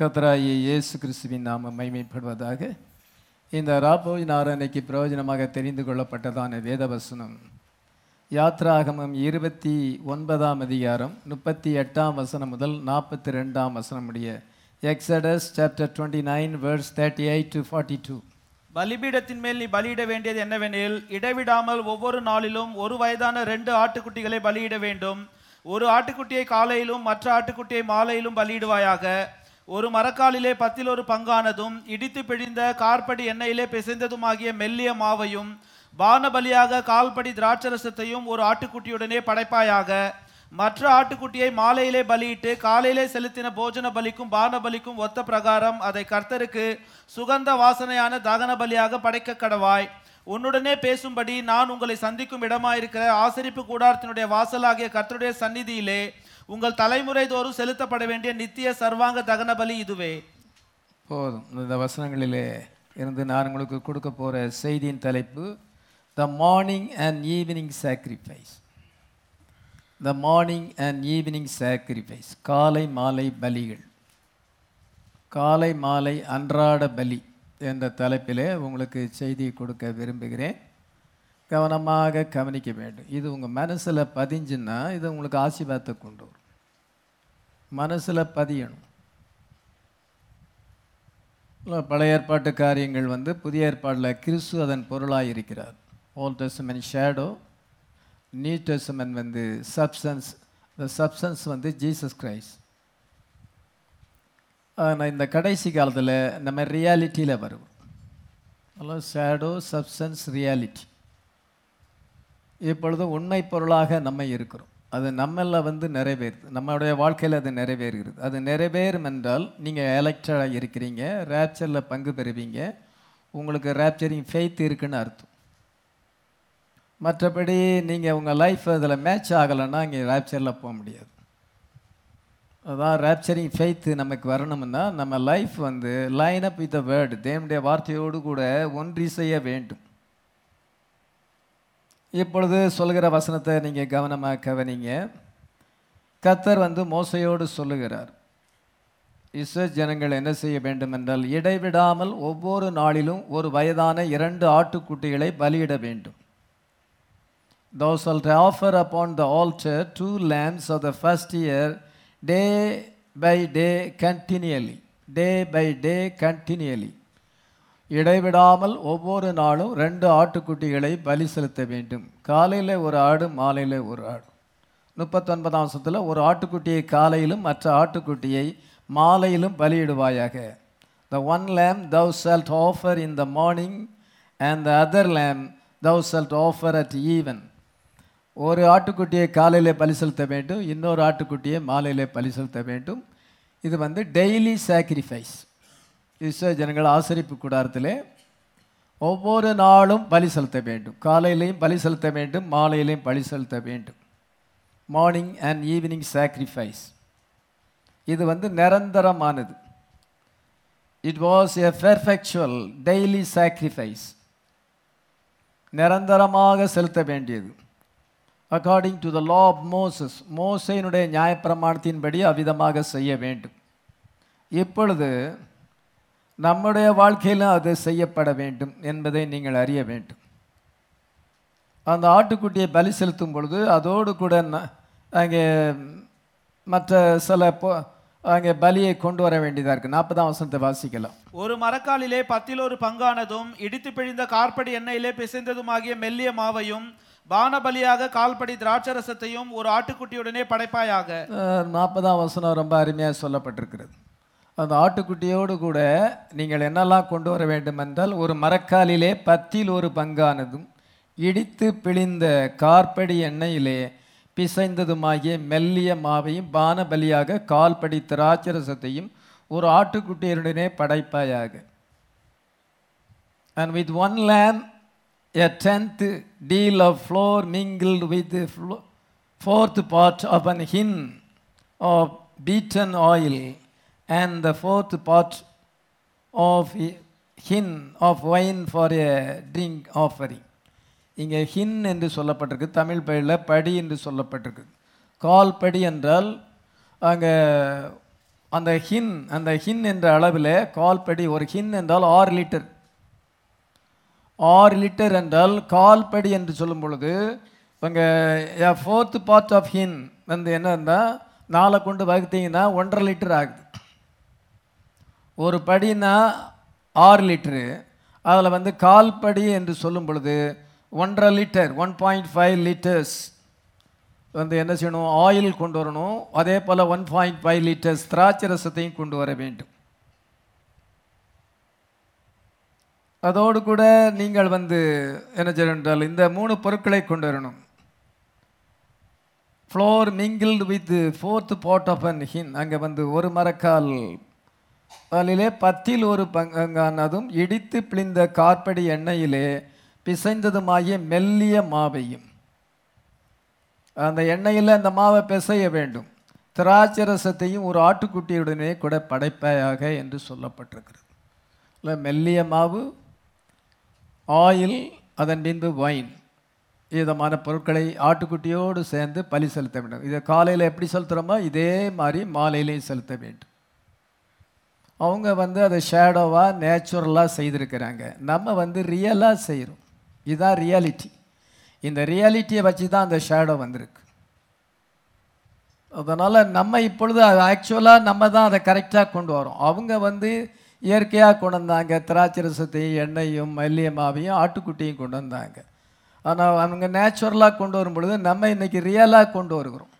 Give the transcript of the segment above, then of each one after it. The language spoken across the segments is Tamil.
கத்தராகிய இயேசு கிறிஸ்துவின் நாம மைமைப்படுவதாக இந்த ராபோஜ் நாரணைக்கு பிரயோஜனமாக தெரிந்து கொள்ளப்பட்டதான வேதவசனம் யாத்ராகமம் இருபத்தி ஒன்பதாம் அதிகாரம் முப்பத்தி எட்டாம் வசனம் முதல் நாற்பத்தி ரெண்டாம் வசனம் உடைய Exodus chapter twenty nine verse thirty eight to forty two பலிபீடத்தின் மேல் நீ பலியிட வேண்டியது என்னவெனில் இடைவிடாமல் ஒவ்வொரு நாளிலும் ஒரு வயதான ரெண்டு ஆட்டுக்குட்டிகளை பலியிட வேண்டும் ஒரு ஆட்டுக்குட்டியை காலையிலும் மற்ற ஆட்டுக்குட்டியை மாலையிலும் பலியிடுவாயாக ஒரு மரக்காலிலே பத்தில் ஒரு பங்கானதும் இடித்து பிழிந்த கார்படி எண்ணெயிலே பிசைந்ததுமாகிய மெல்லிய மாவையும் பானபலியாக கால்படி திராட்சரசத்தையும் ஒரு ஆட்டுக்குட்டியுடனே படைப்பாயாக மற்ற ஆட்டுக்குட்டியை மாலையிலே பலியிட்டு காலையிலே செலுத்தின போஜன பலிக்கும் பான பலிக்கும் ஒத்த பிரகாரம் அதை கர்த்தருக்கு சுகந்த வாசனையான தகன பலியாக படைக்க கடவாய் உன்னுடனே பேசும்படி நான் உங்களை சந்திக்கும் இடமாயிருக்கிற ஆசரிப்பு கூடாரத்தினுடைய வாசலாகிய கர்த்தருடைய சந்நிதியிலே உங்கள் தலைமுறை தோறும் செலுத்தப்பட வேண்டிய நித்திய சர்வாங்க தகன பலி இதுவே போதும் இந்த வசனங்களிலே இருந்து நான் உங்களுக்கு கொடுக்க போகிற செய்தியின் தலைப்பு the morning and evening sacrifice the morning and evening sacrifice காலை மாலை பலிகள் காலை மாலை அன்றாட பலி என்ற தலைப்பிலே உங்களுக்கு செய்தி கொடுக்க விரும்புகிறேன் கவனமாக கவனிக்க வேண்டும் இது உங்கள் மனசில் பதிஞ்சுன்னா இது உங்களுக்கு ஆசீர்வாதத்தை கொண்டு வரும் மனசில் பதியணும் இல்ல, பழைய ஏற்பாட்டு காரியங்கள் வந்து புதிய ஏற்பாட்டில் கிறிஸ்து அதன் பொருளாக இருக்கிறார் old testament shadow new testament வந்து சப்சன்ஸ் இந்த சப்சன்ஸ் வந்து ஜீசஸ் கிரைஸ்ட் ஆனால் இந்த கடைசி காலத்தில் நம்ம ரியாலிட்டியில் வரும் ஹலோ ஷேடோ சப்சன்ஸ் ரியாலிட்டி இப்பொழுது உண்மை பொருளாக நம்ம இருக்கிறோம் அது நம்மள வந்து நிறைவேறுது நம்மளுடைய வாழ்க்கையில் அது நிறைவேறுகிறது அது நிறைவேறும் என்றால் நீங்கள் எலக்டராக இருக்கிறீங்க ரேப்சரில் பங்கு பெறுவீங்க உங்களுக்கு ரேப்சரிங் ஃபெய்த் இருக்குன்னு அர்த்தம் மற்றபடி நீங்கள் உங்கள் லைஃப் அதில் மேட்ச் ஆகலைன்னா இங்கே ரேப்சரில் போக முடியாது அதான் ரேப்சரிங் ஃபெய்த்து நமக்கு வரணும்னா நம்ம லைஃப் வந்து line up with the word தேவனுடைய வார்த்தையோடு கூட ஒன்றி செய்ய வேண்டும் இப்பொழுது சொல்கிற வசனத்தை நீங்கள் கவனமாக கவனிங்க கத்தர் வந்து மோசையோடு சொல்லுகிறார் இஸ்ரோ ஜனங்கள் என்ன செய்ய வேண்டும் என்றால் இடைவிடாமல் ஒவ்வொரு நாளிலும் ஒரு வயதான இரண்டு ஆட்டுக்குட்டிகளை பலியிட வேண்டும் Thou shalt offer upon the altar two lambs of the first year, day by day continually. Day by day continually. இடைவிடாமல் ஒவ்வொரு நாளும் ரெண்டு ஆட்டுக்குட்டிகளை பலி செலுத்த வேண்டும் காலையில் ஒரு ஆடு மாலையில் ஒரு ஆடு முப்பத்தொன்பதாம் வருஷத்தில் ஒரு ஆட்டுக்குட்டியை காலையிலும் மற்ற ஆட்டுக்குட்டியை மாலையிலும் பலியிடுவாயாக the one lamb thou shalt offer in the morning and the other lamb thou shalt offer at even ஒரு ஆட்டுக்குட்டியை காலையில் பலி செலுத்த வேண்டும் இன்னொரு ஆட்டுக்குட்டியை மாலையில் பலி செலுத்த வேண்டும் இது வந்து டெய்லி சாக்ரிஃபைஸ் இஸ்ரோ ஜனங்கள் ஆசரிப்பு கூடாரத்திலே ஒவ்வொரு நாளும் பலி செலுத்த வேண்டும் காலையிலையும் பலி செலுத்த வேண்டும் மாலையிலையும் பலி செலுத்த வேண்டும் மார்னிங் அண்ட் ஈவினிங் சாக்ரிஃபைஸ் இது வந்து நிரந்தரமானது it was a perpetual daily sacrifice நிரந்தரமாக செலுத்த வேண்டியது according to the law of Moses மோசையினுடைய நியாயப்பிரமாணத்தின்படி அவ்விதமாக செய்ய வேண்டும் இப்பொழுது நம்முடைய வாழ்க்கையிலும் அது செய்யப்பட வேண்டும் என்பதை நீங்கள் அறிய வேண்டும் அந்த ஆட்டுக்குட்டியை பலி செலுத்தும் பொழுது அதோடு கூட ந- அங்கே மற்ற சில பொ அங்கே பலியை கொண்டு வர வேண்டியதாக இருக்குது நாற்பதாம் வசனத்தை வாசிக்கலாம் ஒரு மரக்காலிலே பத்தில் ஒரு பங்கானதும் இடித்து பிழிந்த கார்படி எண்ணெயிலே பிசைந்ததுமாகிய மெல்லிய மாவையும் பானபலியாக கால்படி திராட்சரசத்தையும் ஒரு ஆட்டுக்குட்டியுடனே படைப்பாயாக அஹ், நாற்பதாம் வசனம் ரொம்ப அருமையாக சொல்லப்பட்டிருக்கிறது அந்த ஆட்டுக்குட்டியோடு கூட நீங்கள் என்னெல்லாம் கொண்டு வர வேண்டும் என்றால் ஒரு மரக்காலிலே பத்தில் ஒரு பங்கானதும் இடித்து பிழிந்த கார்படி எண்ணெயிலே பிசைந்ததுமாகிய மெல்லிய மாவையும் பானபலியாக கால்படி திராட்சரசத்தையும் ஒரு ஆட்டுக்குட்டியருடனே படைப்பாயாக and with one lamb a tenth deal of flour mingled with the flo- fourth part of an hin of beaten oil and the fourth part of a hin of wine for a drink offering இங்கே ஹின் என்று சொல்லப்பட்டிருக்கு தமிழ் பெயரில் படி என்று சொல்லப்பட்டிருக்கு கால் படி என்றால் அங்கே அந்த ஹின் அந்த ஹின் என்ற அளவில் கால்படி ஒரு ஹின் என்றால் ஆறு லிட்டர் ஆறு லிட்டர் என்றால் கால்படி என்று சொல்லும் பொழுது இங்கே ஃபோர்த்து பார்ட் ஆஃப் ஹின் வந்து என்ன இருந்தால் நாலை கொண்டு வகுத்தீங்கன்னா ஒன்றரை லிட்டர் ஆகுது ஒரு படினா ஆறு லிட்டரு அதில் வந்து கால் படி என்று சொல்லும் பொழுது ஒன்றரை litre one point five litres வந்து என்ன செய்யணும் ஆயில் கொண்டு வரணும் அதே போல் ஒன் பாயிண்ட் ஃபைவ் லிட்டர்ஸ் திராட்சை ரசத்தையும் கொண்டு வர வேண்டும் அதோடு கூட நீங்கள் வந்து என்ன செய்ய என்றால் இந்த மூணு பொருட்களை கொண்டு வரணும் flour mingled with fourth part of an hin அங்கே வந்து ஒரு மரக்கால் அதிலே பத்தில் ஒரு பங்கானதும் இடித்து பிழிந்த கார்படி எண்ணெயிலே பிசைந்ததுமாகிய மெல்லிய மாவையும் அந்த எண்ணெயில் அந்த மாவை பிசைய வேண்டும் திராட்சை ரசத்தையும் ஒரு ஆட்டுக்குட்டியுடனே கூட படைப்பாயாக என்று சொல்லப்பட்டிருக்கிறது இல்லை மெல்லிய மாவு ஆயில் அதன் பின்பு வைன் விதமான பொருட்களை ஆட்டுக்குட்டியோடு சேர்ந்து பலி செலுத்த வேண்டும் இதை காலையில் எப்படி செலுத்துகிறோமோ இதே மாதிரி மாலையிலையும் செலுத்த வேண்டும் அவங்க வந்து அதை ஷேடோவாக நேச்சுரலாக செய்திருக்கிறாங்க நம்ம வந்து ரியலாக செய்கிறோம் இதுதான் ரியாலிட்டி இந்த ரியாலிட்டியை வச்சு தான் அந்த ஷேடோ வந்திருக்கு அதனால் நம்ம இப்பொழுது ஆக்சுவலாக நம்ம தான் அதை கரெக்டாக கொண்டு வரோம் அவங்க வந்து இயற்கையாக கொண்டு வந்தாங்க திராட்சை ரசத்தையும் எண்ணெயும் மல்லிய மாவையும் ஆட்டுக்குட்டியும் கொண்டு வந்தாங்க ஆனால் அவங்க நேச்சுரலாக கொண்டு வரும் பொழுது நம்ம இன்னைக்கு ரியலாக கொண்டு வருகிறோம்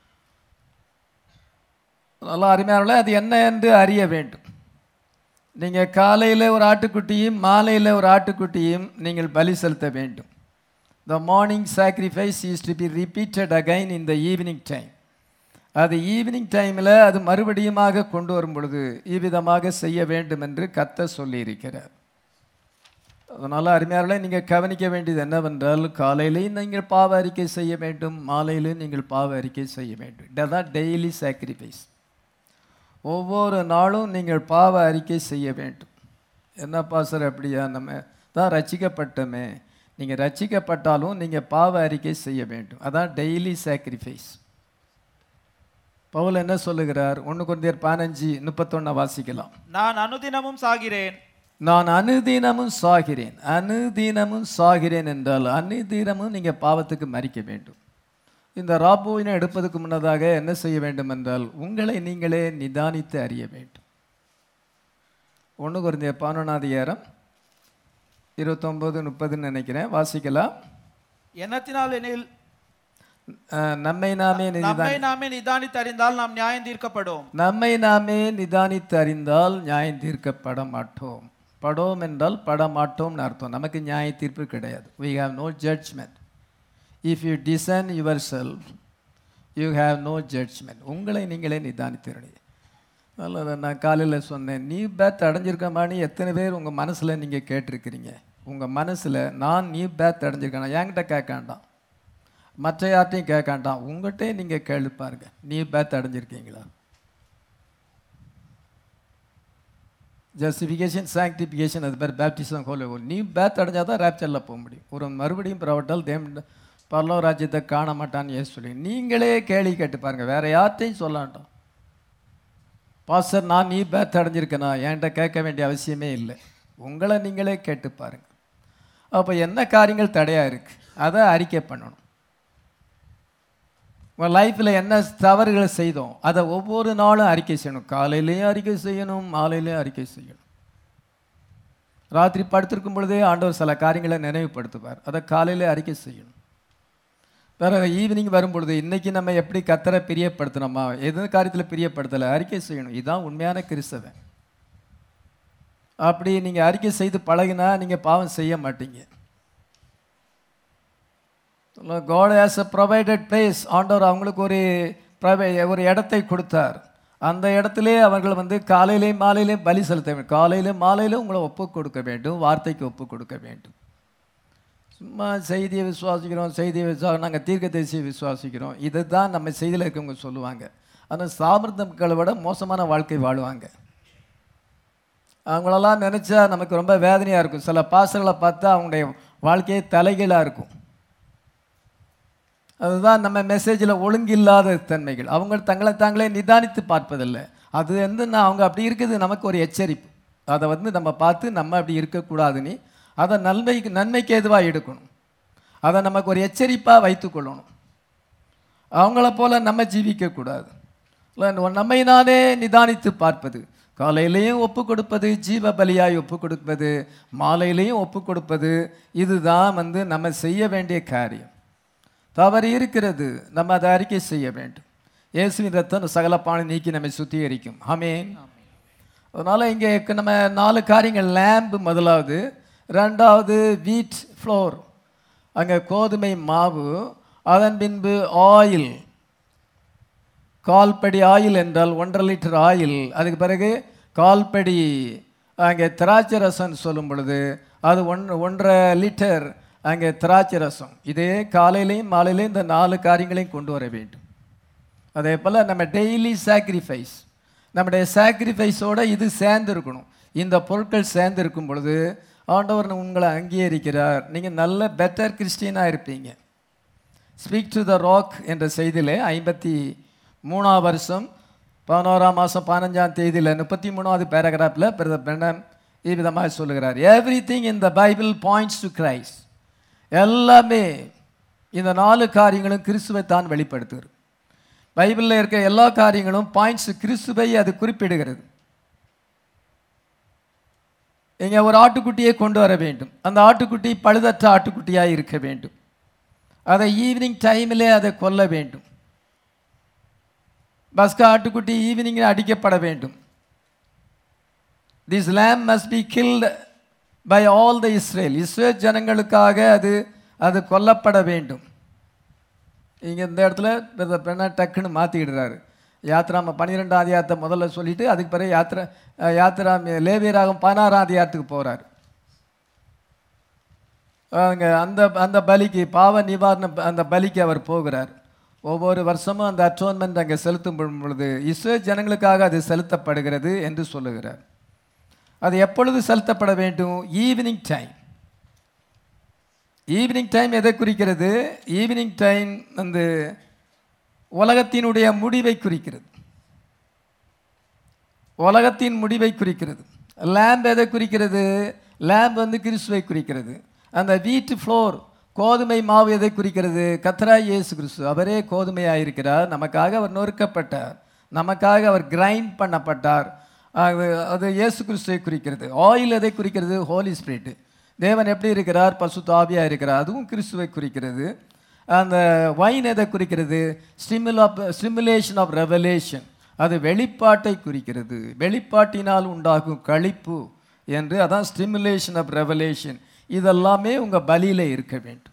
நல்லா அருமையானவர்களே அது என்ன என்று அறிய வேண்டும் நீங்கள் காலையில் ஒரு ஆட்டுக்குட்டியும் மாலையில் ஒரு ஆட்டுக்குட்டியும் நீங்கள் பலி செலுத்த வேண்டும் the morning sacrifice is to be repeated again in the evening time அது ஈவினிங் டைமில் அது மறுபடியுமாக கொண்டு வரும் பொழுது இவ்விதமாக செய்ய வேண்டும் என்று கத்த சொல்லியிருக்கிறார் அதனால் அருமையாளர்களே நீங்கள் கவனிக்க வேண்டியது என்னவென்றால் காலையிலையும் நீங்கள் பாவ அறிக்கை செய்ய வேண்டும் மாலையிலையும் நீங்கள் பாவ அறிக்கை செய்ய வேண்டும் இதுதான் டெய்லி சாக்ரிஃபைஸ் ஒவ்வொரு நாளும் நீங்கள் பாவ அறிக்கை செய்ய வேண்டும் என்னப்பா சார் அப்படியா நம்ம தான் ரட்சிக்கப்பட்டோமே நீங்கள் ரட்சிக்கப்பட்டாலும் நீங்கள் பாவ அறிக்கை செய்ய வேண்டும் அதான் டெய்லி சாக்ரிஃபைஸ் பவுல் என்ன சொல்லுகிறார் ஒன்று குழந்தையர் பதினஞ்சு முப்பத்தொன்னை வாசிக்கலாம் நான் அனுதினமும் சாகிறேன் நான் அனுதினமும் சாகிறேன் அனுதினமும் சாகிறேன் என்றால் அனுதினமும் நீங்கள் பாவத்துக்கு மறிக்க வேண்டும் இந்த ராபோவினை எடுப்பதற்கு முன்னதாக என்ன செய்ய வேண்டும் என்றால் உங்களை நீங்களே நிதானித்து அறிய வேண்டும் ஒன்று குறைந்த பதினொன்றாதிகாரம் இருபத்தொம்போது முப்பதுன்னு நினைக்கிறேன் வாசிக்கலாம் எண்ணத்தினால் எனில் அஹ், நம்மை நாமே நிதானி நம்மை நாமே நிதானித்து அறிந்தால் நாம் நியாயம் தீர்க்கப்படும் நம்மை நாமே நிதானித்து அறிந்தால் நியாயம் தீர்க்கப்பட மாட்டோம் படோம் என்றால் பட மாட்டோம்னு அர்த்தம் நமக்கு நியாய தீர்ப்பு கிடையாது we have no judgment if you discern yourself you have no judgment உங்களை நீங்களே நிதானித்திரணி நல்லது நான் காலையில் சொன்னேன் நீ பேத் அடைஞ்சிருக்கமானு எத்தனை பேர் உங்கள் மனசில் நீங்கள் கேட்டிருக்கிறீங்க உங்கள் மனசில் நான் நீ பேத் அடைஞ்சிருக்கேனா என்கிட்ட கேட்காண்டாம் மற்ற யார்ட்டையும் கேட்காண்டாம் உங்கள்கிட்டே நீங்கள் கேள்வி பாருங்க நீ பேத் அடைஞ்சிருக்கீங்களா ஜஸ்டிஃபிகேஷன் சாங்டிஃபிகேஷன் அது பேர் பேப்டிசம் ஹோலி நீ பேத் அடைஞ்சால் தான் ரேப்சரில் போக முடியும் ஒரு மறுபடியும் பிரவட்டால் தேம் பரலோ ராஜ்யத்தை காண மாட்டான்னு ஏன் சொல்லி நீங்களே கேள்வி கேட்டு பாருங்கள் வேற யார்ட்டையும் சொல்லாட்டோம் பாஸ்டர் நான் நீ பேத் அடைஞ்சிருக்கேனா என்கிட்ட கேட்க வேண்டிய அவசியமே இல்லை உங்களை நீங்களே கேட்டு பாருங்கள் அப்போ என்ன காரியங்கள் தடையாக இருக்குது அதை அறிக்கை பண்ணணும் உங்கள் லைஃப்பில் என்ன தவறுகளை செய்தோம் அதை ஒவ்வொரு நாளும் அறிக்கை செய்யணும் காலையிலையும் அறிக்கை செய்யணும் மாலையிலையும் அறிக்கை செய்யணும் ராத்திரி படுத்திருக்கும் பொழுதே ஆண்டவர் சில காரியங்களை நினைவுபடுத்துவார் அதை காலையிலே அறிக்கை செய்யணும் வேற ஈவினிங் வரும் பொழுது இன்னைக்கு நம்ம எப்படி கத்தரை பிரியப்படுத்தினோமா எது காரியத்தில் பிரியப்படுத்தலை அறிக்கை செய்யணும் இதுதான் உண்மையான கிறிஸ்தவன் அப்படி நீங்கள் அறிக்கை செய்து பழகினா நீங்கள் பாவம் செய்ய மாட்டீங்க God has a provided place ஆண்டவர் அவங்களுக்கு ஒரு ப்ரொவை ஒரு இடத்தை கொடுத்தார் அந்த இடத்திலே அவர்கள் வந்து காலையிலேயும் மாலையிலையும் பலி செலுத்த வேண்டும் காலையிலும் மாலையிலும் உங்களை ஒப்பு கொடுக்க வேண்டும் வார்த்தைக்கு ஒப்பு கொடுக்க வேண்டும் சும்மா செய்தியை விசுவாசிக்கிறோம் செய்தியை விசுவா நாங்கள் தீர்க்கதரிசியை விசுவாசிக்கிறோம் இதை தான் நம்ம செய்தியில் இருக்கவங்க சொல்லுவாங்க ஆனால் சாமர்த்த மக்களை விட மோசமான வாழ்க்கை வாழுவாங்க அவங்களெல்லாம் நினச்சா நமக்கு ரொம்ப வேதனையாக இருக்கும் சில பாசங்களை பார்த்தா அவங்களுடைய வாழ்க்கையே தலைகீழாக இருக்கும் அதுதான் நம்ம மெசேஜில் ஒழுங்கில்லாத தன்மைகள் அவங்க தங்களை தாங்களே நிதானித்து பார்ப்பதில்லை அது வந்து நான் அவங்க அப்படி இருக்குது நமக்கு ஒரு எச்சரிப்பு அதை வந்து நம்ம பார்த்து நம்ம அப்படி இருக்கக்கூடாதுன்னு அதை நன்மைக்கு நன்மைக்கு எதுவாக எடுக்கணும் அதை நமக்கு ஒரு எச்சரிப்பாக வைத்துக்கொள்ளணும் அவங்கள போல நம்ம ஜீவிக்கக்கூடாது இல்லை, நம்மை நானே நிதானித்து பார்ப்பது காலையிலையும் ஒப்பு கொடுப்பது ஜீவ பலியாய் ஒப்பு கொடுப்பது மாலையிலையும் ஒப்பு கொடுப்பது இதுதான் வந்து நம்ம செய்ய வேண்டிய காரியம் தவறு இருக்கிறது நம்ம அதை அறிக்கை செய்ய வேண்டும் இயேசுவின் ரத்தம் சகல பானை நீக்கி நம்மை சுத்திகரிக்கும் ஆமென் அதனால் இங்கே நம்ம நாலு காரியங்கள் லேம்பு முதலாவது ரெண்டாவது வீட் ஃப்ளோர் அங்கே கோதுமை மாவு அதன் பின்பு ஆயில் கால்படி ஆயில் என்றால் ஒன்றரை லிட்டர் ஆயில் அதுக்கு பிறகு கால்படி அங்கே திராட்சை ரசம் சொல்லும் பொழுது அது ஒன் ஒன்றரை லிட்டர் அங்கே திராட்சை ரசம் இதே காலையிலையும் மாலையிலையும் இந்த நாலு காரியங்களையும் கொண்டு வர வேண்டும் அதே போல் நம்ம டெய்லி சாக்ரிஃபைஸ் நம்முடைய சாக்ரிஃபைஸோட இது சேர்ந்து இருக்கணும் இந்த பொருட்கள் சேர்ந்து இருக்கும் பொழுது ஆண்டவர் உங்களை அங்கீகரிக்கிறார் நீங்கள் நல்ல பெட்டர் கிறிஸ்டியனாக இருப்பீங்க ஸ்பீக் டு த ராக் என்ற செய்தியிலே ஐம்பத்தி மூணாவது வருஷம் பதினோராம் மாதம் பதினஞ்சாம் தேதியில் முப்பத்தி மூணாவது பேராகிராஃபில் பிரதர் பிரணன் இவ்விதமாக சொல்லுகிறார் everything in the Bible points to Christ எல்லாமே இந்த நாலு காரியங்களும் கிறிஸ்துவை தான் வெளிப்படுத்துகிறது பைபிளில் இருக்க எல்லா காரியங்களும் பாயிண்ட்ஸ் கிறிஸ்துவை அது குறிப்பிடுகிறது இங்கே ஒரு ஆட்டுக்குட்டியை கொண்டு வர வேண்டும் அந்த ஆட்டுக்குட்டி பழுதற்ற ஆட்டுக்குட்டியாக இருக்க வேண்டும் அதை ஈவினிங் டைமிலே அதை கொல்ல வேண்டும் பஸ்கா ஆட்டுக்குட்டி ஈவினிங்கில் அடிக்கப்பட வேண்டும் this lamb must be killed by all the Israel Israel ஜனங்களுக்காக அது அது கொல்லப்பட வேண்டும் இங்கே இந்த இடத்துல பிரதர் பெண்ணா டக்குன்னு மாற்றிக்கிடுறாரு யாத்ரா பன்னிரெண்டாம் அதிகாரத்தை முதல்ல சொல்லிட்டு அதுக்கு பிறகு யாத்திரை அஹ், யாத்திரா லேவியராகும் பதினாறாம் அதிகாரத்துக்கு போகிறார் அங்கே அந்த அந்த பலிக்கு பாவ நிவாரண ப- அந்த பலிக்கு அவர் போகிறார் ஒவ்வொரு வருஷமும் அந்த அட்டோன்மெண்ட் அங்கே செலுத்தும் பொழுது இஸ்ரேல் ஜனங்களுக்காக அது செலுத்தப்படுகிறது என்று சொல்லுகிறார் அது எப்பொழுது செலுத்தப்பட வேண்டும் ஈவினிங் டைம் ஈவினிங் டைம் எதை குறிக்கிறது ஈவினிங் டைம் வந்து உலகத்தினுடைய முடிவை குறிக்கிறது உலகத்தின் முடிவை குறிக்கிறது லேம்ப் எதை குறிக்கிறது லேம்ப் வந்து கிறிஸ்துவை குறிக்கிறது அந்த வீட்டு ஃப்ளோர் கோதுமை மாவு எதை குறிக்கிறது கத்ரா இயேசு கிறிஸ்து அவரே கோதுமையாக இருக்கிறார் நமக்காக அவர் நொறுக்கப்பட்டார் நமக்காக அவர் கிரைண்ட் பண்ணப்பட்டார் அது அது இயேசு கிறிஸ்துவை குறிக்கிறது ஆயில் எதை குறிக்கிறது ஹோலி ஸ்பிரிட் தேவன் எப்படி இருக்கிறார் பசு தாபியாக இருக்கிறார் அதுவும் கிறிஸ்துவை குறிக்கிறது அந்த வைன் எதை குறிக்கிறது stimulus of stimulation of revelation அது வெளிப்பாட்டை குறிக்கிறது வெளிப்பாட்டினால் உண்டாகும் களிப்பு என்று அதான் ஸ்டிமுலேஷன் ஆஃப் ரெவலேஷன் இதெல்லாமே உங்கள் பலியில் இருக்க வேண்டும்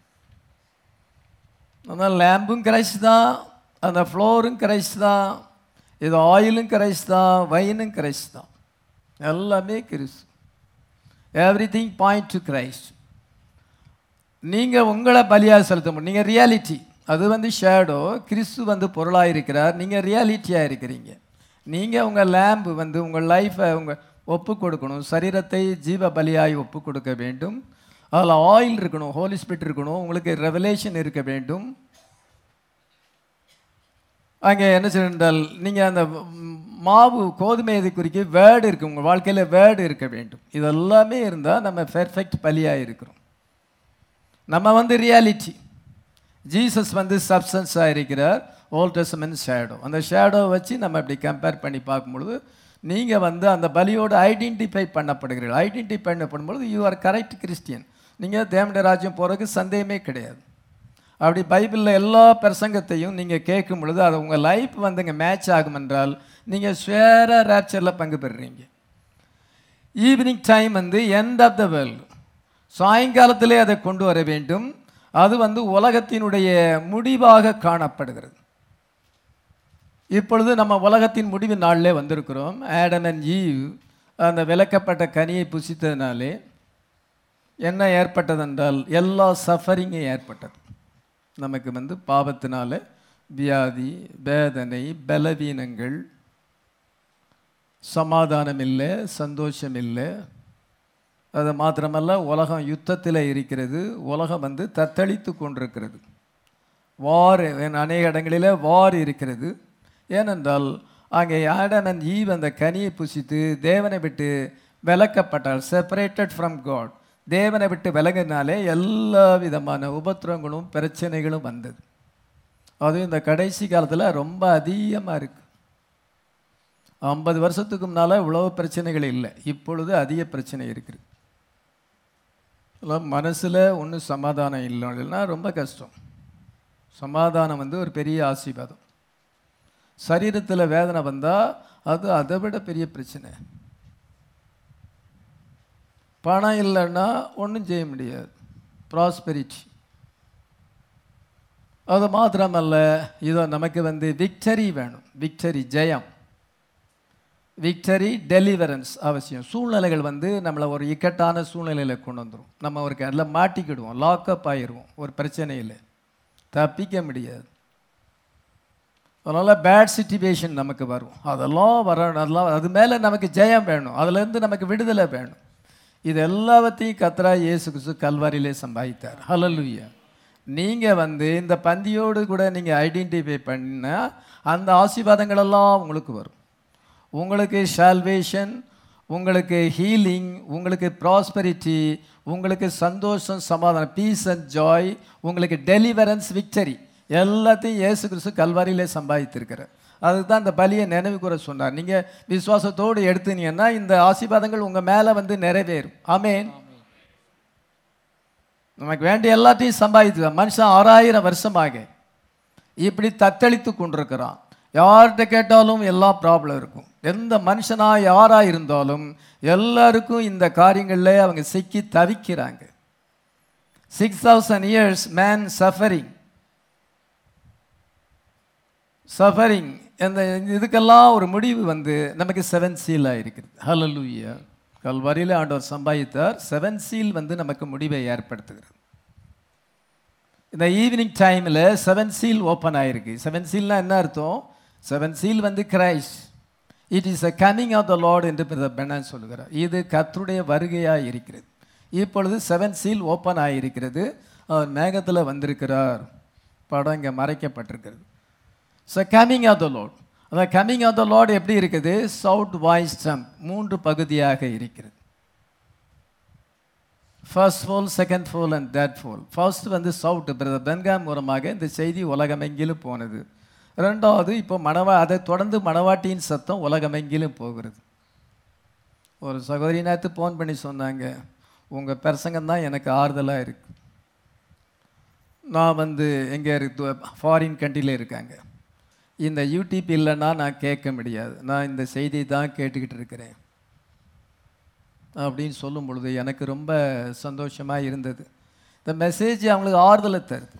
அந்த லேம்பும் கிரைஸ்ட் தான் அந்த ஃப்ளோரும் கிரைஸ்ட் தான் இது ஆயிலும் கிரைஸ்ட் தான் வைனும் கிரைஸ்ட் தான் எல்லாமே கிறிஸ்து everything point to Christ நீங்கள் உங்களை பலியாக செலுத்த முடியும் நீங்கள் ரியாலிட்டி அது வந்து ஷேடோ கிறிஸ்து வந்து பொருளாக இருக்கிறார் நீங்கள் ரியாலிட்டியாக இருக்கிறீங்க நீங்கள் உங்கள் லேம்பு வந்து உங்கள் லைஃப்பை உங்கள் ஒப்பு கொடுக்கணும் சரீரத்தை ஜீவ பலியாய் ஒப்பு கொடுக்க வேண்டும் அதில் ஆயில் இருக்கணும் ஹோலி ஸ்பிரிட் இருக்கணும் உங்களுக்கு ரெவலேஷன் இருக்க வேண்டும் அங்கே என்ன செய்தால் நீங்கள் அந்த ம், மாவு கோதுமை எதை குறிக்க வேர்டு இருக்கு உங்கள் வாழ்க்கையில் வேர்டு இருக்க வேண்டும் இதெல்லாமே இருந்தால் நம்ம பெர்ஃபெக்ட் பலியாக இருக்கிறோம் நம்ம வந்து ரியாலிட்டி ஜீசஸ் வந்து சப்ஸ்டன்ஸாக இருக்கிறார் ஓல்ட் டெஸ்டமென்ட் ஷேடோ அந்த ஷேடோ வச்சு நம்ம இப்படி கம்பேர் பண்ணி பார்க்கும்பொழுது நீங்கள் வந்து அந்த பலியோடு ஐடென்டிஃபை பண்ணப்படுகிறீர்கள் ஐடென்டிஃபை பண்ணப்படும்பொழுது யூ ஆர் கரெக்ட் கிறிஸ்டியன் நீங்கள் தேவனுடைய ராஜ்யம் போகிறதுக்கு சந்தேகமே கிடையாது அப்படி பைபிளில் எல்லா பிரசங்கத்தையும் நீங்கள் கேட்கும் பொழுது அது உங்கள் லைஃப் வந்து இங்கே மேட்ச் ஆகும் என்றால் நீங்கள் ஸ்வேர ரேப்சரில் பங்கு பெறுறீங்க ஈவினிங் டைம் வந்து எண்ட் ஆஃப் த வேர்ல்டு சாயங்காலத்திலே அதை கொண்டு வர வேண்டும் அது வந்து உலகத்தினுடைய முடிவாக காணப்படுகிறது இப்பொழுது நம்ம உலகத்தின் முடிவு நாளிலே வந்திருக்கிறோம் ஆடம் அண்ட் ஈவ் அந்த விளக்கப்பட்ட கனியை புசித்ததினாலே என்ன ஏற்பட்டதென்றால் எல்லா சஃபரிங்கும் ஏற்பட்டது நமக்கு வந்து பாவத்தினால வியாதி வேதனை பலவீனங்கள் சமாதானம் இல்லை சந்தோஷம் இல்லை அது மாத்திரமல்ல உலகம் யுத்தத்தில் இருக்கிறது உலகம் வந்து தத்தளித்து கொண்டிருக்கிறது வார் அநேக இடங்களில் வார் இருக்கிறது ஏனென்றால் அங்கே ஆடம் அண்ட் ஈவ் அந்த கனியை புசித்து தேவனை விட்டு விலக்கப்பட்டாள் செப்பரேட்டட் ஃப்ரம் காட் தேவனை விட்டு விலகினாலே எல்லா விதமான உபத்திரங்களும் பிரச்சனைகளும் வந்தது அதுவும் இந்த கடைசி காலத்தில் ரொம்ப அதிகமாக இருக்கு ஐம்பது வருஷத்துக்கு முன்னால் இவ்வளோ பிரச்சனைகள் இல்லை இப்பொழுது அதிக பிரச்சனை இருக்குது மனசில் ஒன்றும் சமாதானம் இல்லைன்னா ரொம்ப கஷ்டம் சமாதானம் வந்து ஒரு பெரிய ஆசீர்வாதம் சரீரத்தில் வேதனை வந்தால் அது அதை விட பெரிய பிரச்சனை பணம் இல்லைன்னா ஒன்றும் செய்ய முடியாது ப்ராஸ்பெரிட்டி அது மாத்திரமல்ல இதோ நமக்கு வந்து விக்டரி வேணும் விக்டரி ஜெயம் விக்டரி டெலிவரன்ஸ் அவசியம் சூழ்நிலைகள் வந்து நம்மளை ஒரு இக்கட்டான சூழ்நிலையில் கொண்டு வந்துடும் நம்ம ஒரு அதில் மாட்டிக்கிடுவோம் லாக்அப் ஆயிடுவோம் ஒரு பிரச்சனையில் தப்பிக்க முடியாது அதனால் பேட் சுச்சுவேஷன் நமக்கு வரும் அதெல்லாம் வர அதெல்லாம் அது மேலே நமக்கு ஜெயம் வேணும் அதுலேருந்து நமக்கு விடுதலை வேணும் இது எல்லாவற்றையும் கத்ரா இயேசு கிறிஸ்து கல்வாரியிலே சம்பாதித்தார் ஹலலுயா நீங்கள் வந்து இந்த பந்தியோடு கூட நீங்கள் ஐடென்டிஃபை பண்ணால் அந்த ஆசீர்வாதங்களெல்லாம் உங்களுக்கு வரும் உங்களுக்கு சால்வேஷன் உங்களுக்கு ஹீலிங் உங்களுக்கு ப்ராஸ்பரிட்டி உங்களுக்கு சந்தோஷம் சமாதானம் பீஸ் அண்ட் ஜாய் உங்களுக்கு டெலிவரன்ஸ் விக்டரி எல்லாத்தையும் இயேசு கிறிஸ்து கல்வாரியிலே சம்பாதித்திருக்கிறார் அதுக்கு தான் இந்த பலியை நினைவு கூற சொன்னார் நீங்கள் விசுவாசத்தோடு எடுத்துனீங்கன்னா இந்த ஆசீர்வாதங்கள் உங்கள் மேலே வந்து நிறைவேறும் ஆமேன் நமக்கு வேண்டிய எல்லாத்தையும் சம்பாதித்து மனுஷன் ஆறாயிரம் வருஷமாக இப்படி தத்தளித்து கொண்டிருக்கிறான் யார்கிட்ட கேட்டாலும் எல்லா ப்ராப்ளம் இருக்கும் எந்த மனுஷனா யாராக இருந்தாலும் எல்லாருக்கும் இந்த காரியங்களில் அவங்க சிக்கி தவிக்கிறாங்க six thousand years man suffering suffering அந்த இதுக்கெல்லாம் ஒரு முடிவு வந்து நமக்கு செவன் சீலாக இருக்குது ஹலலூயா கல்வரியில் ஆண்டவர் சம்பாதித்தார் செவன் சீல் வந்து நமக்கு முடிவை ஏற்படுத்துகிறது இந்த ஈவினிங் டைமில் செவன் சீல் ஓப்பன் ஆயிருக்கு செவன் சீல்னா என்ன அர்த்தம் செவன் சீல் வந்து Christ it is a coming of the Lord என்று பெண்ணான் சொல்லுகிறார் இது கர்த்தருடைய வருகையாக இருக்கிறது இப்பொழுது செவன் சீல் ஓப்பன் ஆகியிருக்கிறது அவர் மேகத்தில் வந்திருக்கிறார் படம் இங்கே மறைக்கப்பட்டிருக்கிறது so coming of the Lord அந்த கமிங் ஆஃப் த லார்ட் எப்படி இருக்குது சவுட் வாய்ஸ் ட்ரம்ப் மூன்று பகுதியாக இருக்கிறது first fold second fold and third fold first வந்து சவுட் பிரதர் பென்காம் மூலமாக இந்த செய்தி உலகமெங்கிலும் போனது ரெண்டாவது இப்போ மணவா அதை தொடர்ந்து மணவாட்டியின் சத்தம் உலகமெங்கிலும் போகிறது ஒரு சகோதரி நேற்று ஃபோன் பண்ணி சொன்னாங்க உங்கள் பிரசங்கம் தான் எனக்கு ஆறுதலாக இருக்கு நான் வந்து எங்கே இருக்கு ஃபாரின் கண்ட்ரியில் இருக்காங்க இந்த யூடியூப் இல்லைன்னா நான் கேட்க முடியாது நான் இந்த செய்தி தான் கேட்டுக்கிட்டு இருக்கிறேன் அப்படின்னு சொல்லும் பொழுது எனக்கு ரொம்ப சந்தோஷமாக இருந்தது இந்த மெசேஜ் அவங்களுக்கு ஆறுதலை தருது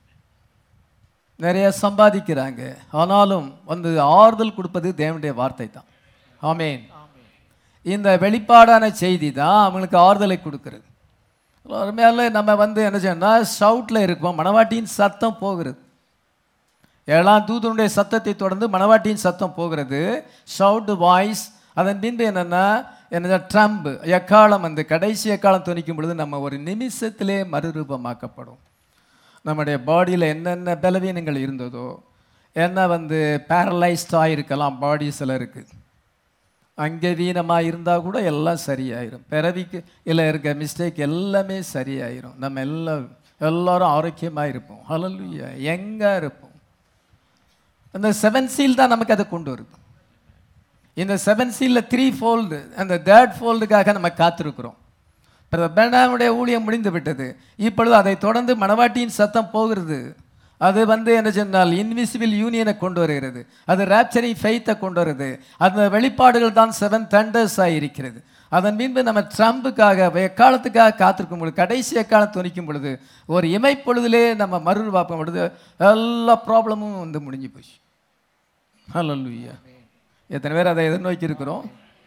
நிறைய சம்பாதிக்கிறாங்க ஆனாலும் வந்து ஆறுதல் கொடுப்பது தேவனுடைய வார்த்தை தான் ஆமேன் இந்த வெளிப்பாடான செய்தி தான் அவங்களுக்கு ஆறுதலை கொடுக்கிறது மேலே நம்ம வந்து என்ன செய்யணும்னா ஷவுட்டில் இருக்கோம் மணவாட்டியின் சத்தம் போகிறது ஏழாம் தூதனுடைய சத்தத்தை தொடர்ந்து மணவாட்டியின் சத்தம் போகிறது ஷவுட் வாய்ஸ் அதன் பின்பு என்னென்னா என்ன ட்ரம்ப் எக்காலம் அந்த கடைசி எக்காலம் துணிக்கும் பொழுது நம்ம ஒரு நிமிஷத்திலே மறுரூபமாக்கப்படும் நம்முடைய பாடியில் என்னென்ன பலவீனங்கள் இருந்ததோ என்ன வந்து பேரலைஸ்டாக இருக்கலாம் பாடி சிலருக்கு அங்கே வீணமாக இருந்தால் கூட எல்லாம் சரியாயிரும் பிறவிக்கு இல்லை இருக்க மிஸ்டேக் எல்லாமே சரியாயிரும் நம்ம எல்லாம் எல்லாரும் ஆரோக்கியமாக இருப்போம் ஹலலுயா எங்கே இருப்போம் அந்த செவன் சீல் தான் நமக்கு அதை கொண்டு வருது இந்த செவன் சீலில் த்ரீ ஃபோல்டு அந்த தேர்ட் ஃபோல்டுக்காக நம்ம காத்திருக்கிறோம் பெர்னாமுடைய ஊழியம் முடிந்து விட்டது இப்பொழுது அதை தொடர்ந்து மணவாட்டியின் சத்தம் போகிறது அது வந்து என்ன சொன்னால் இன்விசிபிள் யூனியனை கொண்டு வருகிறது அது ரேப்சரிங் ஃபெய்த்தை கொண்டு வருது அந்த வெளிப்பாடுகள் தான் செவன் தண்டர்ஸாக இருக்கிறது அதன் பின்பு நம்ம ட்ரம்புக்காக எக்காலத்துக்காக காத்திருக்கும் பொழுது கடைசி எக்காலம் துணிக்கும் பொழுது ஒரு இமைப்பொழுதிலே நம்ம மறுரூபாக்கும் பொழுது எல்லா ப்ராப்ளமும் வந்து முடிஞ்சு போச்சு ஹலோ எத்தனை பேர் அதை எதிர்நோக்கி இருக்கிறோம்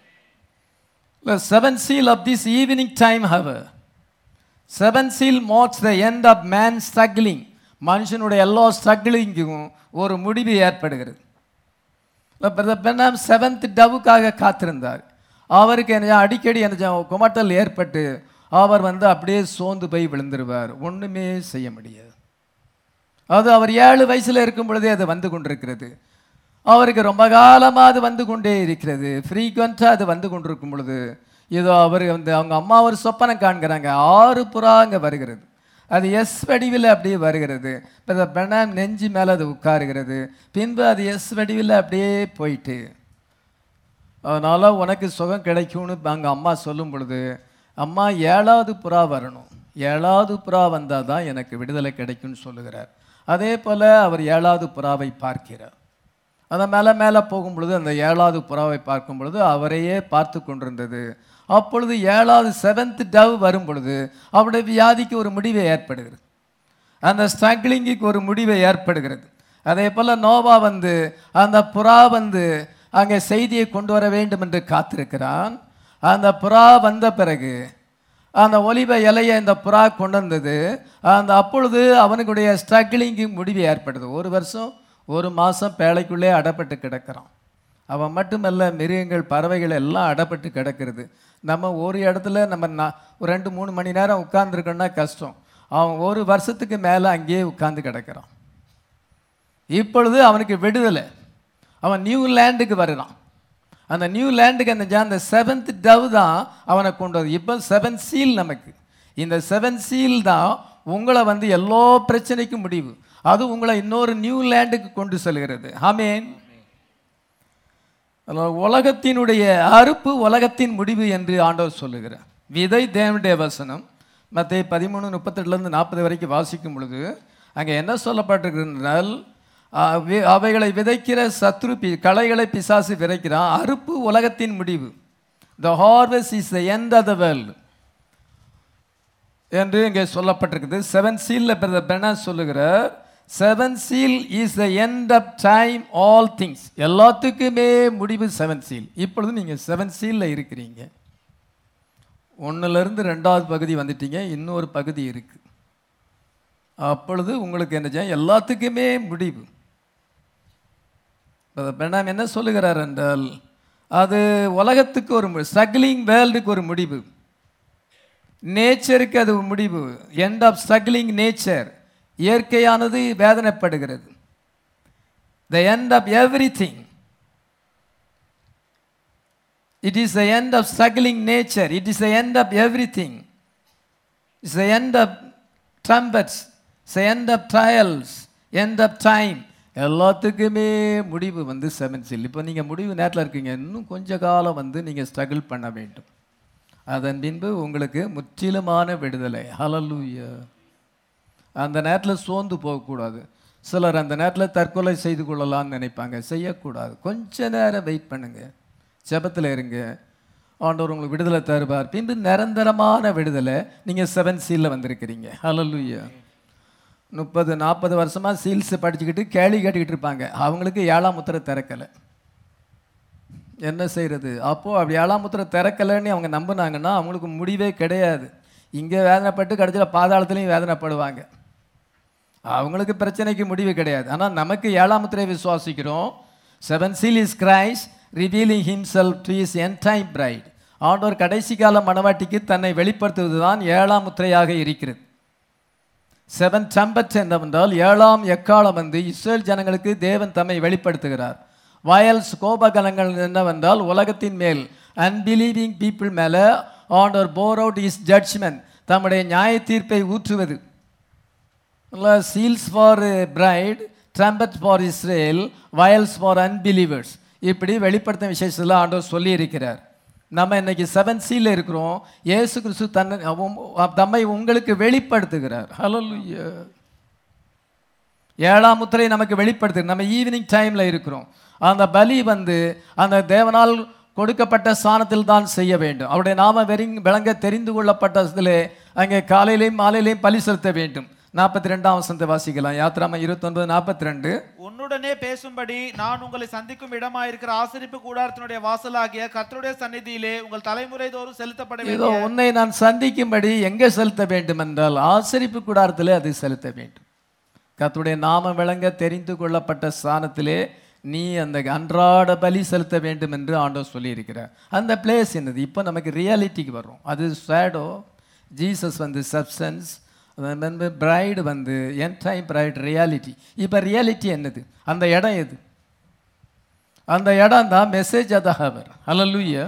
seven seal of this evening time hour seven seal marks the end of man struggling மனுஷனுடைய எல்லா ஸ்ட்ரகிளிங்கும் ஒரு முடிவு ஏற்படுகிறது பெண்ணாம் செவன்த் டவுக்காக காத்திருந்தார் அவருக்கு என்ன அடிக்கடி என்ன குமட்டல் ஏற்பட்டு அவர் வந்து அப்படியே சோர்ந்து போய் விழுந்துருவார் ஒன்றுமே செய்ய முடியாது அது அவர் ஏழு வயசில் இருக்கும் பொழுதே அது வந்து கொண்டிருக்கிறது அவருக்கு ரொம்ப காலமாக அது வந்து கொண்டே இருக்கிறது ஃப்ரீக்வெண்ட்டாக அது வந்து கொண்டிருக்கும் பொழுது இதோ அவர் வந்து அவங்க அம்மா ஒரு சொப்பனம் காண்கிறாங்க ஆறு புறா அங்கே வருகிறது அது எஸ் வடிவில் அப்படியே வருகிறது இப்போ பிரணாம் நெஞ்சு மேலே அது உட்காருகிறது பின்பு அது எஸ் வடிவில் அப்படியே போயிட்டு அதனால் உனக்கு சுகம் கிடைக்கும்னு அங்கே அம்மா சொல்லும் பொழுது அம்மா ஏழாவது புறா வரணும் ஏழாவது புறா வந்தால் தான் எனக்கு விடுதலை கிடைக்கும்னு சொல்லுகிறார் அதே போல் அவர் ஏழாவது புறாவை பார்க்கிறார் அந்த மேலே மேலே போகும் பொழுது அந்த ஏழாவது புறாவை பார்க்கும் பொழுது அவரையே பார்த்து கொண்டிருந்தது அப்பொழுது ஏழாவது செவன்த் டவ் வரும் பொழுது அவருடைய வியாதிக்கு ஒரு முடிவு ஏற்படுகிறது அந்த ஸ்ட்ரகிளிங்குக்கு ஒரு முடிவு ஏற்படுகிறது அதே போல் நோவா வந்து அந்த புறா வந்து அங்கே செய்தியை கொண்டு வர வேண்டும் என்று காத்திருக்கிறான் அந்த புறா வந்த பிறகு அந்த ஒலிவ இலையை இந்த புறா கொண்டு வந்தது அந்த அப்பொழுது அவனுக்குடைய ஸ்ட்ரகிளிங்கு முடிவு ஏற்படுது ஒரு வருஷம் ஒரு மாதம் பேழைக்குள்ளே அடப்பட்டு கிடக்கிறான் அவன் மட்டுமல்ல மிருகங்கள் பறவைகள் எல்லாம் அடப்பட்டு கிடக்கிறது நம்ம ஒரு இடத்துல நம்ம நா- ஒரு ரெண்டு மூணு மணி நேரம் உட்கார்ந்துருக்கோன்னா கஷ்டம் அவன் ஒரு வருஷத்துக்கு மேலே அங்கேயே உட்கார்ந்து கிடக்கிறான் இப்பொழுது அவனுக்கு விடுதலை அவன் நியூ லேண்டுக்கு வருகிறான் அந்த நியூ லேண்டுக்கு அந்த ஜா- அந்த செவன்த் டவ் தான் அவனை கொண்டு வருது இப்போ செவன் சீல் நமக்கு இந்த செவன் சீல் தான் உங்களை வந்து எல்லா பிரச்சனைக்கும் முடிவு அது உங்களை இன்னொரு நியூ லேண்டுக்கு கொண்டு செல்கிறது ஆமேன் அதனால உலகத்தினுடைய அறுப்பு உலகத்தின் முடிவு என்று ஆண்டவர் சொல்லுகிறார் விதை தேவனுடைய வசனம் மற்ற பதிமூணு முப்பத்தெட்டுலேருந்து நாற்பது வரைக்கும் வாசிக்கும் பொழுது அங்கே என்ன சொல்லப்பட்டிருக்கிறால் அவைகளை விதைக்கிற சத்ரு பி களைகளை பிசாசு விதைக்கிறான் அறுப்பு உலகத்தின் முடிவு the harvest is the end of the world என்று இங்கே சொல்லப்பட்டிருக்குது செவன் சீலில் பிரதர் பெனா சொல்லுகிறார் seven seal is the end of time all things எல்லாத்துக்குமே முடிவு செவன் சீல் இப்பொழுது நீங்கள் செவன் சீலில் இருக்கிறீங்க ஒன்றுலேருந்து ரெண்டாவது பகுதி வந்துட்டீங்க இன்னொரு பகுதி இருக்குது அப்பொழுது உங்களுக்கு என்ன செய்யும் எல்லாத்துக்குமே முடிவு பிரதர் பெனாம் என்ன சொல்லுகிறார் என்றால் அது உலகத்துக்கு ஒரு ஸ்ட்ரகிளிங் வேர்ல்டுக்கு ஒரு முடிவு நேச்சருக்கு அது ஒரு முடிவு எண்ட் ஆஃப் ஸ்ட்ரகிளிங் நேச்சர் இயற்கையானது வேதனைப்படுகிறது the end of everything it is the end of struggling nature it is the end of everything it's the end of trumpets it's end of trials end of time எல்லாத்துக்குமே முடிவு வந்து செவன் சில் இப்போ நீங்கள் முடிவு நேரத்தில் இருக்கீங்க இன்னும் கொஞ்ச காலம் வந்து நீங்கள் ஸ்ட்ரகிள் பண்ண வேண்டும் அதன் பின்பு உங்களுக்கு முற்றிலுமான விடுதலை ஹலலூயா அந்த நேரத்தில் சோர்ந்து போகக்கூடாது சிலர் அந்த நேரத்தில் தற்கொலை செய்து கொள்ளலாம்னு நினைப்பாங்க செய்யக்கூடாது கொஞ்ச நேரம் வெயிட் பண்ணுங்க ஜெபத்தில் இருங்க ஆண்டவர் உங்களுக்கு விடுதலை தருவார் பின்பு நிரந்தரமான விடுதலை நீங்கள் செவன் சீலில் வந்திருக்கிறீங்க ஹலலூயா முப்பது நாற்பது வருஷமாக சீல்ஸ் படிச்சுக்கிட்டு கேள்வி கேட்டுக்கிட்டு இருப்பாங்க அவங்களுக்கு ஏழாம் முத்திரை திறக்கலை என்ன செய்கிறது அப்போது அப்படி ஏழாம் முத்திரை திறக்கலைன்னு அவங்க நம்பினாங்கன்னா அவங்களுக்கு முடிவே கிடையாது இங்கே வேதனைப்பட்டு கடைசியில் பாதாளத்துலேயும் வேதனைப்படுவாங்க அவங்களுக்கு பிரச்சனைக்கு முடிவு கிடையாது ஆனால் நமக்கு ஏழாம் முத்திரை விசுவாசிக்கிறோம் seven seal is Christ revealing himself to his end time bride ஆண்டவர் கடைசி கால மணவாட்டிக்கு தன்னை வெளிப்படுத்துவது தான் ஏழாம் முத்திரையாக இருக்கிறது செவன் டம்பட் என்னவென்றால் ஏழாம் எக்காலம் வந்து இஸ்ரேல் ஜனங்களுக்கு தேவன் தம்மை வெளிப்படுத்துகிறார் வயல்ஸ் கோபகலங்கள் என்னவென்றால் உலகத்தின் மேல் அன்பிலீவிங் பீப்புள் மேலே ஆண்டவர் போர் அவுட் இஸ் ஜட்ஜ்மெண்ட் தம்முடைய நியாய தீர்ப்பை ஊற்றுவது seals for bride trumpet for Israel vials for unbelievers இப்படி வெளிப்படுத்தும் விசேஷத்தில் ஆண்டவர் சொல்லியிருக்கிறார் நம்ம இன்னைக்கு செவன் சீல இருக்கிறோம் இயேசு கிறிஸ்து தன்னை உம்- தம்மை உங்களுக்கு வெளிப்படுத்துகிறார் ஹalleluya ஏழாம் முத்திரை நமக்கு வெளிப்படுத்து நம்ம ஈவினிங் டைமில் இருக்கிறோம் அந்த பலி வந்து அந்த தேவனால் கொடுக்கப்பட்ட ஸ்தானத்தில் தான் செய்ய வேண்டும் அவருடைய நாம வெறி விளங்க தெரிந்து கொள்ளப்பட்டதிலே அங்கே காலையிலையும் மாலையிலையும் பலி செலுத்த வேண்டும் நாற்பத்தி ரெண்டாம் வசனத்தை வாசிக்கலாம் யாத்ராம இருபத்தொன்பது நாற்பத்தி ரெண்டு உன்னுடனே பேசும்படி நான் உங்களை சந்திக்கும் இடமாயிருக்கிற ஆசரிப்பு கூடாரத்தினுடைய வாசலாகிய கர்த்தருடைய சந்நிதியிலே உங்கள் தலைமுறை தோறும் செலுத்தப்பட இதோ வேண்டிய உன்னை நான் சந்திக்கும்படி எங்கே செலுத்த வேண்டும் என்றால் ஆசரிப்பு கூடாரத்திலே அது செலுத்த வேண்டும் கர்த்தருடைய நாம விளங்க தெரிந்து கொள்ளப்பட்ட ஸ்தானத்திலே நீ அந்த அன்றாட பலி செலுத்த வேண்டும் என்று ஆண்டவர் சொல்லியிருக்கிறார் அந்த பிளேஸ் என்னது இப்போ நமக்கு ரியாலிட்டிக்கு வரும் அது ஷேடோ ஜீசஸ் வந்து சப்ஸ்டன்ஸ் வந்து பிரைடு வந்து என் டைம் பிரைட் ரியாலிட்டி இப்போ ரியாலிட்டி என்னது அந்த இடம் எது அந்த இடம் தான் மெசேஜ் அத ஹவர் ஹalleluya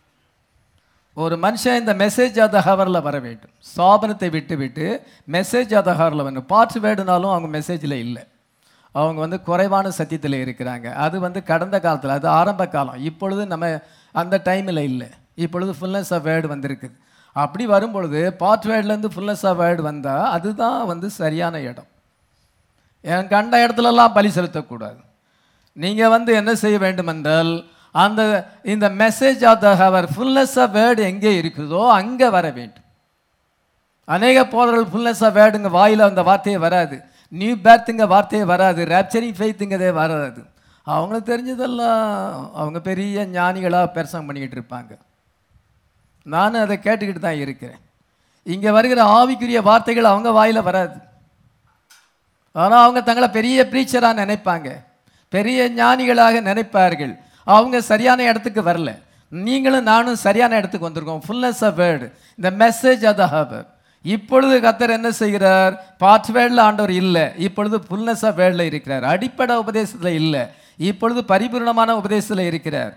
ஒரு மனுஷன் இந்த மெசேஜ் அத ஹவரில் வர வேண்டும் ஸ்தாபனத்தை விட்டு விட்டு மெசேஜ் அத ஹவரில் வரணும் பார்த்து வேடுனாலும் அவங்க மெசேஜில் இல்லை அவங்க வந்து குறைவான சத்தியத்தில் இருக்கிறாங்க அது வந்து கடந்த காலத்தில் அது ஆரம்ப காலம் இப்பொழுது நம்ம அந்த டைமில் இல்லை இப்பொழுது ஃபுல்னஸ் ஆஃப் வேர்டு வந்திருக்குது அப்படி வரும்பொழுது பார்ட் வேர்ட்லேருந்து ஃபுல்னஸ் ஆஃப் வேர்டு வந்தால் அதுதான் வந்து சரியான இடம் என் கண்ட இடத்துலலாம் பலி செலுத்தக்கூடாது நீங்கள் வந்து என்ன செய்ய வேண்டும் என்றால் அந்த இந்த message of the hour fullness of word எங்கே இருக்குதோ அங்கே வர வேண்டும் அநேக போதர்கள் ஃபுல்னஸ் ஆஃப் வேர்டுங்க வாயில் அந்த வார்த்தையே வராது நியூ பேர்த்துங்க வார்த்தையே வராது ரேப்சரிங் ஃபெய்த்துங்கதே வராது அவங்களுக்கு தெரிஞ்சதெல்லாம் அவங்க பெரிய ஞானிகளாக பெருசம் பண்ணிக்கிட்டு இருப்பாங்க நானும் அதை கேட்டுக்கிட்டு தான் இருக்கிறேன் இங்கே வருகிற ஆவிக்குரிய வார்த்தைகள் அவங்க வாயில் வராது ஆனால் அவங்க தங்களை பெரிய ப்ரீச்சராக நினைப்பாங்க பெரிய ஞானிகளாக நினைப்பார்கள் அவங்க சரியான இடத்துக்கு வரல நீங்களும் நானும் சரியான இடத்துக்கு வந்திருக்கோம் ஃபுல்னஸ் ஆஃப் வேர்டு இந்த மெசேஜ் ஆஃப் த ஹவர் இப்பொழுது கத்தர் என்ன செய்கிறார் பார்ட் வேர்டில் ஆண்டவர் இல்லை இப்பொழுது ஃபுல்னஸ் ஆஃப் வேர்டில் இருக்கிறார் அடிப்படை உபதேசத்தில் இல்லை இப்பொழுது பரிபூர்ணமான உபதேசத்தில் இருக்கிறார்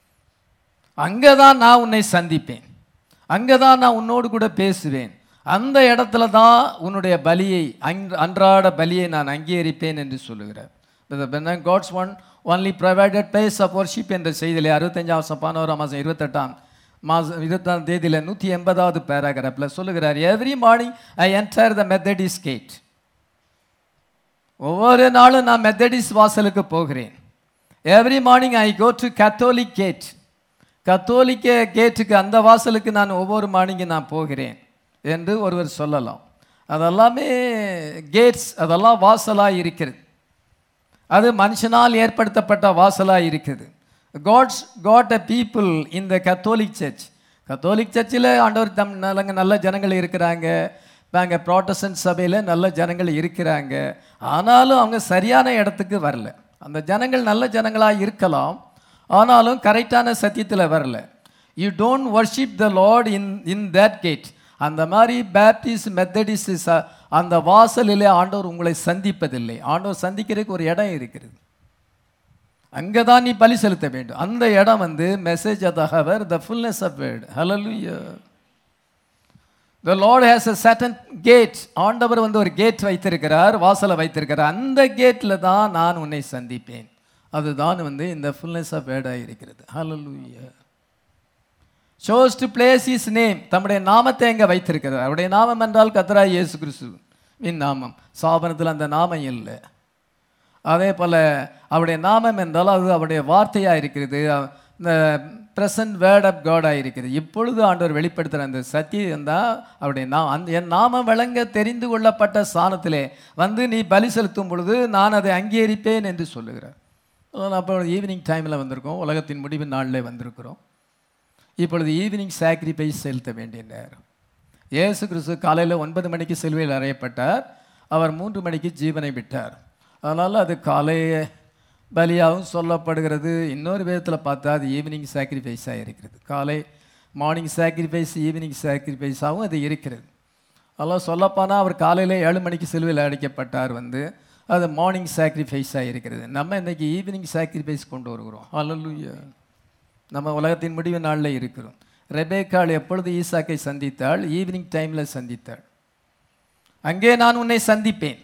அங்கே தான் நான் உன்னை சந்திப்பேன் அங்கே தான் நான் உன்னோடு கூட பேசுவேன் அந்த இடத்துல தான் உன்னுடைய பலியை அன்- அன்றாட பலியை நான் அங்கீகரிப்பேன் என்று சொல்லுகிறார் God's one only provided place of worship என்ற செய்தியிலே அறுபத்தஞ்சாம் வருஷம் பதினோராம் மாதம் இருபத்தெட்டாம் மாதம் இருபத்தாம் தேதியில் நூற்றி எண்பதாவது பேராகிராஃபில் சொல்லுகிறார் every morning I enter the Methodist gate ஒவ்வொரு நாளும் நான் மெத்தடிஸ் வாசலுக்கு போகிறேன் every morning I go to Catholic gate கத்தோலிக்க கேட்டுக்கு அந்த வாசலுக்கு நான் ஒவ்வொரு மார்னிங்கும் நான் போகிறேன் என்று ஒருவர் சொல்லலாம் அதெல்லாமே கேட்ஸ் அதெல்லாம் வாசலாக இருக்கிறது அது மனுஷனால் ஏற்படுத்தப்பட்ட வாசலாக இருக்குது God's got a people in the Catholic church Catholic சர்ச்சில் ஆண்டவர் தம் நல்லங்க நல்ல ஜனங்கள் இருக்கிறாங்க நாங்கள் ப்ராட்டஸ்டன்ட் சபையில் நல்ல ஜனங்கள் இருக்கிறாங்க ஆனாலும் அவங்க சரியான இடத்துக்கு வரல அந்த ஜனங்கள் நல்ல ஜனங்களாக இருக்கலாம் ஆனாலும் கரெக்டான சத்தியத்தில் வரல you don't worship the Lord in in that gate அந்த மாதிரி பேப்டிஸ்ட் மெத்தடிஸ்ட் அந்த வாசலிலே ஆண்டவர் உங்களை சந்திப்பதில்லை ஆண்டவர் சந்திக்கிறதுக்கு ஒரு இடம் இருக்கிறது அங்கே தான் நீ பலி செலுத்த வேண்டும் அந்த இடம் வந்து message of the hour the fullness of word hallelujah the Lord has a certain gate ஆண்டவர் வந்து ஒரு கேட் வைத்திருக்கிறார் வாசலை வைத்திருக்கிறார் அந்த கேட்டில் தான் நான் உன்னை சந்திப்பேன் அதுதான் வந்து இந்த ஃபுல்னஸ் ஆஃப் வேர்டாக இருக்கிறது hallelujah chose to place his name தம்முடைய நாமத்தை எங்கே வைத்திருக்கிறார் அவருடைய நாமம் என்றால் கத்ரா இயேசு கிறிஸ்து வின் நாமம் சாபனத்தில் அந்த நாமம் இல்லை அதே போல் அவருடைய நாமம் என்றால் அது அவருடைய வார்த்தையாக இருக்கிறது அவ- இந்த ப்ரெசன்ட் வேர்ட் ஆஃப் காடாக இருக்கிறது இப்பொழுது ஆண்டவர் வெளிப்படுத்துகிற அந்த சத்தியம் தான் அவருடைய நாம் அந்த என் நாமம் விளங்க தெரிந்து கொள்ளப்பட்ட ஸ்தானத்திலே வந்து நீ பலி செலுத்தும் பொழுது நான் அதை அங்கீகரிப்பேன் என்று சொல்லுகிறார் அப்போ ஈவினிங் டைமில் வந்திருக்கோம் உலகத்தின் முடிவு நாளில் வந்திருக்கிறோம் இப்பொழுது ஈவினிங் சாக்ரிஃபைஸ் செலுத்த வேண்டிய நேரம் இயேசு கிறிஸ்து காலையில் ஒன்பது மணிக்கு சிலுவையில் அறையப்பட்டார் அவர் மூன்று மணிக்கு ஜீவனை விட்டார் அதனால் அது காலை பலியாகவும் சொல்லப்படுகிறது இன்னொரு விதத்தில் பார்த்தா அது ஈவினிங் சாக்ரிஃபைஸாக இருக்கிறது காலை மார்னிங் சாக்ரிஃபைஸ் ஈவினிங் சாக்ரிஃபைஸாகவும் அது இருக்கிறது அதெல்லாம் சொல்லப்போனால் அவர் காலையில் ஏழு மணிக்கு சிலுவையில் அடைக்கப்பட்டார் வந்து அது மார்னிங் சாக்ரிஃபைஸாக இருக்கிறது நம்ம இன்னைக்கு ஈவினிங் சாக்ரிஃபைஸ் கொண்டு வருகிறோம் ஹalleluya நம்ம உலகத்தின் முடிவு நாளில் இருக்கிறோம் ரெபேக்காள் எப்பொழுது ஈசாக்கை சந்தித்தாள் ஈவினிங் டைமில் சந்தித்தாள் அங்கே நான் உன்னை சந்திப்பேன்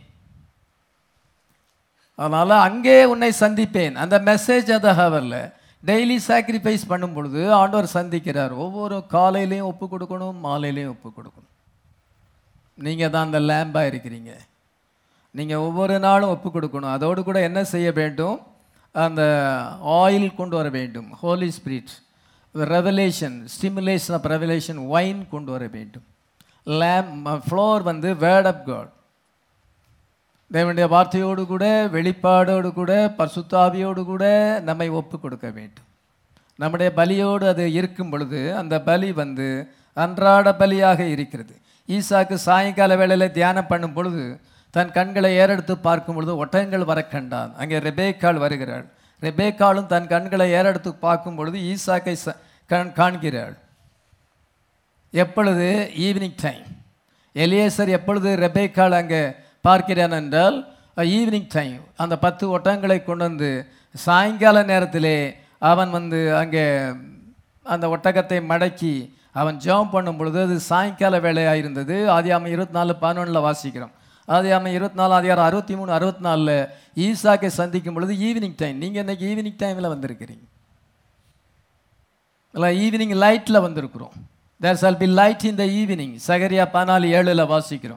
அதனால் அங்கே உன்னை சந்திப்பேன் அந்த மெசேஜ் அதை ஹவரில் டெய்லி சாக்ரிஃபைஸ் பண்ணும் பொழுது ஆண்டவர் சந்திக்கிறார் ஒவ்வொரு காலையிலையும் ஒப்பு கொடுக்கணும் மாலையிலையும் ஒப்பு கொடுக்கணும் நீங்கள் தான் அந்த லேம்பாக இருக்கிறீங்க நீங்கள் ஒவ்வொரு நாளும் ஒப்பு கொடுக்கணும் அதோடு கூட என்ன செய்ய வேண்டும் அந்த ஆயில் கொண்டு வர வேண்டும் Holy Spirit revelation stimulation of revelation wine கொண்டு வர வேண்டும் லேம் ஃப்ளோர் வந்து வேர்ட் ஆஃப் காட் தேவனுடைய வார்த்தையோடு கூட வெளிப்பாடோடு கூட பரிசுத்தாவியோடு கூட நம்மை ஒப்பு கொடுக்க வேண்டும் நம்முடைய பலியோடு அது இருக்கும் பொழுது அந்த பலி வந்து அன்றாட பலியாக இருக்கிறது ஈசாக்கு சாயங்கால வேளையில் தியானம் பண்ணும் பொழுது தன் கண்களை ஏறெடுத்து பார்க்கும் பொழுது ஒட்டகங்கள் வர கண்டான் அங்கே ரெபேக்காள் வருகிறாள் ரெபேக்காளும் தன் கண்களை ஏறெடுத்து பார்க்கும் பொழுது ஈசாக்கை ச- கண் காண்கிறாள் எப்பொழுது ஈவினிங் டைம் எலியேசர் எப்பொழுது ரெபேக்காள் அங்கே பார்க்கிறான் என்றால் ஈவினிங் டைம் அந்த பத்து ஒட்டகங்களை கொண்டு வந்து சாயங்கால நேரத்திலே அவன் வந்து அங்கே அந்த ஒட்டகத்தை மடக்கி அவன் ஜெபம் பண்ணும் பொழுது அது சாயங்கால வேலையாக இருந்தது ஆதியாம இருபத்தி நாலு பதினொன்றில் வாசிக்கிறோம் ஆதியாம இருபத்தி நாலு அதிகாரம் அறுபத்தி மூணு அறுபத்தி நாலில் ஈசாக்கை சந்திக்கும் பொழுது ஈவினிங் டைம் நீங்கள் இன்னைக்கு ஈவினிங் டைமில் வந்திருக்கிறீங்க இல்லை ஈவினிங் லைட்டில் வந்திருக்கிறோம் there shall be light in the evening சகரியா பதினாலு ஏழில் வாசிக்கிறோம்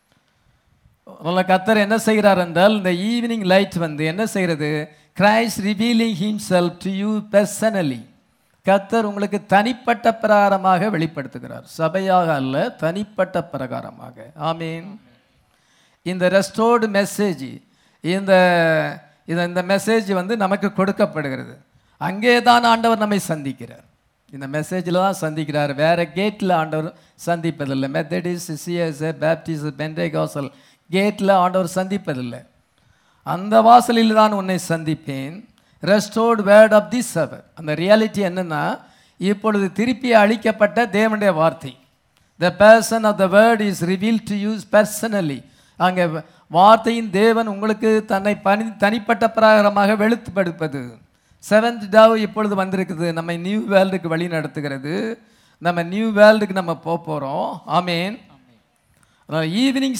உள்ள கத்தர் என்ன செய்கிறார் என்றால் இந்த ஈவினிங் லைட் வந்து என்ன செய்கிறது Christ revealing himself to you personally கத்தர் உங்களுக்கு தனிப்பட்ட பிரகாரமாக வெளிப்படுத்துகிறார் சபையாக அல்ல தனிப்பட்ட பிரகாரமாக ஆமீன் இந்த ரெஸ்டோர்டு மெசேஜ் இந்த இந்த இந்த மெசேஜ் வந்து நமக்கு கொடுக்கப்படுகிறது அங்கே தான் ஆண்டவர் நம்மை சந்திக்கிறார் இந்த மெசேஜில் தான் சந்திக்கிறார் வேற கேட்டில் ஆண்டவர் சந்திப்பதில்லை மெத்தடிஸ் சிஎஸ் பேப்டிஸ் பென்டேகாசல் கேட்டில் ஆண்டவர் சந்திப்பதில்லை அந்த வாசலில் தான் உன்னை சந்திப்பேன் ரெஸ்டோர்ட் வேர்ட் ஆஃப் தி சவர் அந்த ரியாலிட்டி என்னன்னா இப்பொழுது திருப்பி அளிக்கப்பட்ட தேவனுடைய வார்த்தை the person of the word is reveal to us personally அங்கே வார்த்தையின் தேவன் உங்களுக்கு தன்னை பணி தனிப்பட்ட பிரகாரமாக வெளுத்துப்படுப்பது செவன்த் டவ் இப்பொழுது வந்திருக்குது நம்ம நியூ வேர்ல்டுக்கு வழி நடத்துகிறது நம்ம நியூ வேர்ல்டுக்கு நம்ம போக போகிறோம் amen evening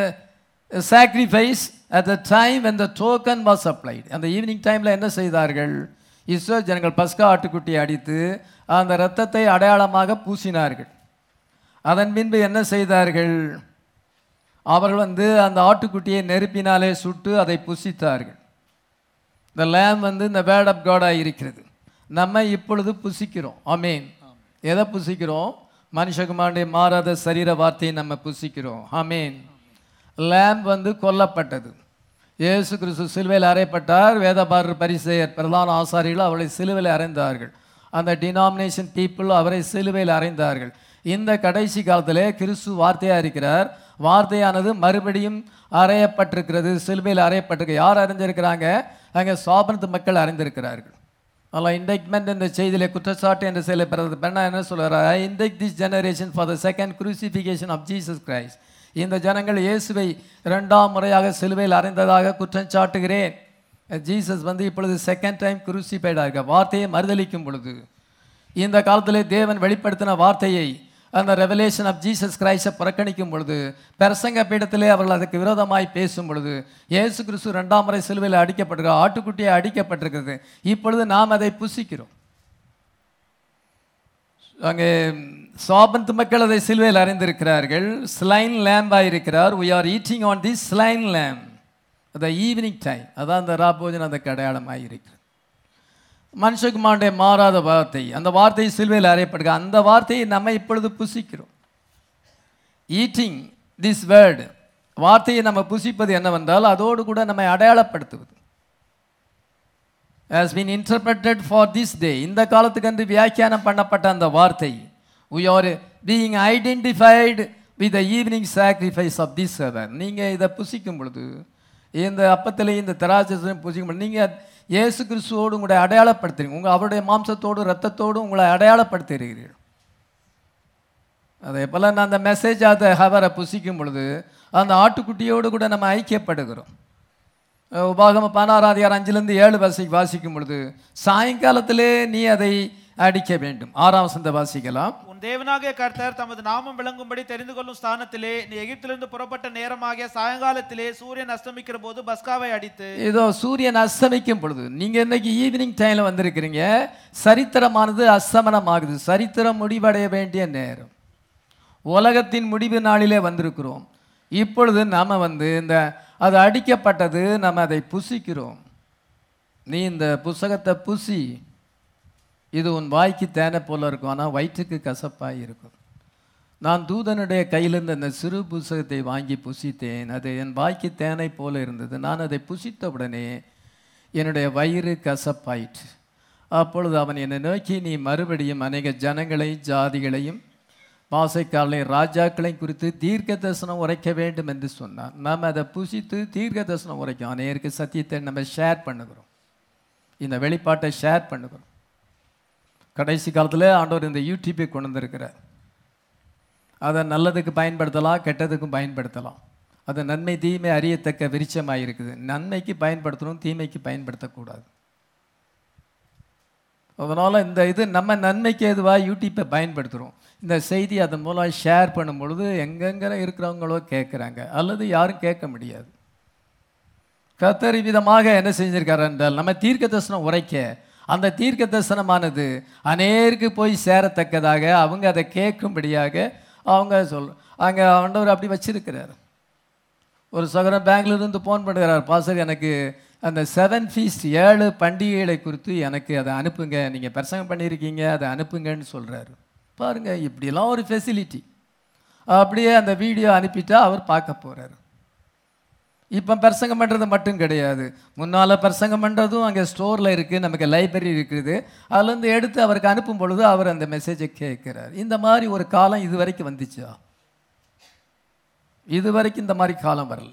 sacrifice at the time when the token was applied அந்த ஈவினிங் டைமில் என்ன செய்தார்கள் இஸ்ரோ ஜனங்கள் பஸ்கா ஆட்டுக்குட்டியை அடித்து அந்த இரத்தத்தை அடையாளமாக பூசினார்கள் அதன் பின்பு என்ன செய்தார்கள் அவர்கள் வந்து அந்த ஆட்டுக்குட்டியை நெருப்பினாலே சுட்டு அதை புசித்தார்கள் இந்த லேம் வந்து இந்த வேர்ட் ஆஃப் காடாக இருக்கிறது நம்ம இப்பொழுது புசிக்கிறோம் ஆமேன் எதை புசிக்கிறோம் மனுஷகுமாருடைய மாறாத சரீர வார்த்தையை நம்ம புசிக்கிறோம் ஆமேன் லேம் வந்து கொல்லப்பட்டது இயேசு கிறிஸ்து சிலுவையில் அறையப்பட்டார் வேதபாரர் பரிசெயர் பிரதான ஆசாரிகள் அவளை சிலுவையில் அறைந்தார்கள் அந்த டினாமினேஷன் பீப்புள் அவரை சிலுவையில் அறைந்தார்கள் இந்த கடைசி காலத்திலே கிறிஸ்து வார்த்தையாக இருக்கிறார் வார்த்தையானது மறுபடியும் அறையப்பட்டிருக்கிறது சிலுவையில் அறையப்பட்டிருக்கு யார் அறிஞ்சிருக்கிறாங்க அங்கே சாபனத்து மக்கள் அறிந்திருக்கிறார்கள் அதில் இண்டெக்மெண்ட் என்ற செய்தியிலே குற்றச்சாட்டு என்ற செயலை பிறகு பெண்ணா என்ன சொல்கிறார் I indict this generation for the second crucifixion of Jesus Christ இந்த ஜனங்கள் இயேசுவை இரண்டாம் முறையாக சிலுவையில் அறைந்ததாக குற்றம் சாட்டுகிறேன் ஜீசஸ் வந்து இப்பொழுது செகண்ட் டைம் குரூசிஃபைடாக வார்த்தையை மறுதளிக்கும் பொழுது இந்த காலத்திலே தேவன் வெளிப்படுத்தின வார்த்தையை அந்த ரெவலேஷன் ஆஃப் ஜீசஸ் கிரைஸ்டை புறக்கணிக்கும் பொழுது பிரசங்க பீடத்திலே அவர்கள் அதுக்கு விரோதமாய் பேசும் பொழுது இயேசு கிறிஸ்து ரெண்டாம் முறை சிலுவையில் அடிக்கப்பட்டிருக்கிறார் ஆட்டுக்குட்டியை அடிக்கப்பட்டிருக்கிறது இப்பொழுது நாம் அதை புசிக்கிறோம் அங்கே சாபந்து மக்கள் அதை சிலுவையில் அறிந்திருக்கிறார்கள் ஸ்லைன் லேம்பாக இருக்கிறார் we are eating on this slain lamb the evening time அதான் அந்த ராபோஜன் அந்த அடையாளமாக இருக்கிறது மனுஷகுமாருடைய மாறாத வார்த்தை அந்த வார்த்தை சிலுவையில் அறையப்படுக அந்த வார்த்தையை நம்ம இப்பொழுது புசிக்கிறோம் ஈட்டிங் திஸ் வேர்டு வார்த்தையை நம்ம புசிப்பது என்னவென்றால் அதோடு கூட நம்மை அடையாளப்படுத்துவது has been interpreted for this day இந்த காலத்துக்கென்று வியாக்கியானம் பண்ணப்பட்ட அந்த வார்த்தை we are being identified with the evening sacrifice of this server நீங்கள் இதை புசிக்கும் பொழுது இந்த அப்பத்திலே இந்த திராட்சையும் புசிக்கும் பொழுது நீங்கள் இயேசு கிறிஸ்துவோடு உங்களை அடையாளப்படுத்துறீங்க உங்கள் அவருடைய மாம்சத்தோடு ரத்தத்தோடு உங்களை அடையாளப்படுத்துகிறீர்கள் அதே போல் நான் அந்த மெசேஜ் அதை ஹவரை புசிக்கும் பொழுது அந்த ஆட்டுக்குட்டியோடு கூட நம்ம ஐக்கியப்படுகிறோம் அஹ் உபாகம பதினாறாம் அதிகாரம் அஞ்சிலிருந்து ஏழு வாசி வாசிக்கும் பொழுது சாயங்காலத்திலே நீ அதை அடிக்க வேண்டும் ஆறாம் வசந்த வாசிக்கலாம் உன் தேவனாகிய கர்த்தர் தமது நாமம் விளங்கும்படி தெரிந்து கொள்ளும் ஸ்தானத்திலே நீ எகிப்திலிருந்து புறப்பட்ட நேரமாகிய சாயங்காலத்திலே சூரியன் அஸ்தமிக்கிற போது பஸ்காவை அடித்து இதோ சூரியன் அஸ்தமிக்கும் பொழுது நீங்கள் இன்னைக்கு ஈவினிங் டைமில் வந்திருக்கிறீங்க சரித்திரமானது அஸ்தமனமாகுது சரித்திரம் முடிவடைய வேண்டிய நேரம் உலகத்தின் முடிவு நாளிலே வந்திருக்கிறோம் இப்பொழுது நாம் வந்து இந்த அது அடிக்கப்பட்டது நம்ம அதை புசிக்கிறோம் நீ இந்த புஸ்தகத்தை புசி இது உன் வாய்க்கு தேனை போல இருக்கும் ஆனால் வயிற்றுக்கு கசப்பாக இருக்கும் நான் தூதனுடைய கையிலிருந்து அந்த சிறு புஸ்தகத்தை வாங்கி புசித்தேன் அது என் வாய்க்கு தேனை போல இருந்தது நான் அதை புசித்த உடனே என்னுடைய வயிறு கசப்பாயிற்று அப்பொழுது அவன் என்னை நோக்கி நீ மறுபடியும் அநேக ஜனங்களையும் ஜாதிகளையும் பாசைக்காரர்களையும் ராஜாக்களையும் குறித்து தீர்க்க தரிசனம் உரைக்க வேண்டும் என்று சொன்னான் நாம் அதை புசித்து தீர்க்க தரிசனம் உரைக்கும் அநேருக்கு சத்தியத்தை நம்ம ஷேர் பண்ணுகிறோம் இந்த வெளிப்பாட்டை ஷேர் பண்ணுகிறோம் கடைசி காலத்தில் ஆண்டவர் இந்த யூடியூப்பை கொண்டு வந்திருக்கிறார் அதை நல்லதுக்கு பயன்படுத்தலாம் கெட்டதுக்கும் பயன்படுத்தலாம் அது நன்மை தீமை அறியத்தக்க விருட்சமாக இருக்குது நன்மைக்கு பயன்படுத்தணும் தீமைக்கு பயன்படுத்தக்கூடாது அதனால் இந்த இது நம்ம நன்மைக்கு எதுவாக யூடியூப்பை பயன்படுத்துகிறோம் இந்த செய்தி அதன் மூலம் ஷேர் பண்ணும் பொழுது எங்கெங்கே இருக்கிறவங்களோ கேட்குறாங்க அல்லது யாரும் கேட்க முடியாது கத்தர் விதமாக என்ன செஞ்சிருக்காரு என்றால் நம்ம தீர்க்க தரிசனம் உரைக்க அந்த தீர்க்க தரிசனமானது அநேருக்கு போய் சேரத்தக்கதாக அவங்க அதை கேட்கும்படியாக அவங்க சொல் அங்கே ஆண்டவர் அப்படி வச்சிருக்கிறார் ஒரு சகோதரன் பெங்களூர்ல இருந்து ஃபோன் பண்ணுகிறார் பாசர் எனக்கு அந்த செவன் ஃபீஸ்ட் ஏழு பண்டிகைகளை குறித்து எனக்கு அதை அனுப்புங்க நீங்கள் பிரசங்கம் பண்ணியிருக்கீங்க அதை அனுப்புங்கன்னு சொல்கிறாரு பாருங்க இப்படிலாம் ஒரு ஃபெசிலிட்டி அப்படியே அந்த வீடியோ அனுப்பிட்டா அவர் பார்க்க போகிறாரு இப்போ பிரசங்கம் பண்ணுறது மட்டும் கிடையாது முன்னால் பிரசங்கம் பண்ணுறதும் அங்கே ஸ்டோரில் இருக்குது நமக்கு லைப்ரரி இருக்குது அதுலேருந்து எடுத்து அவருக்கு அனுப்பும் பொழுது அவர் அந்த மெசேஜை கேட்குறார் இந்த மாதிரி ஒரு காலம் இது வரைக்கும் வந்துச்சா இது வரைக்கும் இந்த மாதிரி காலம் வரல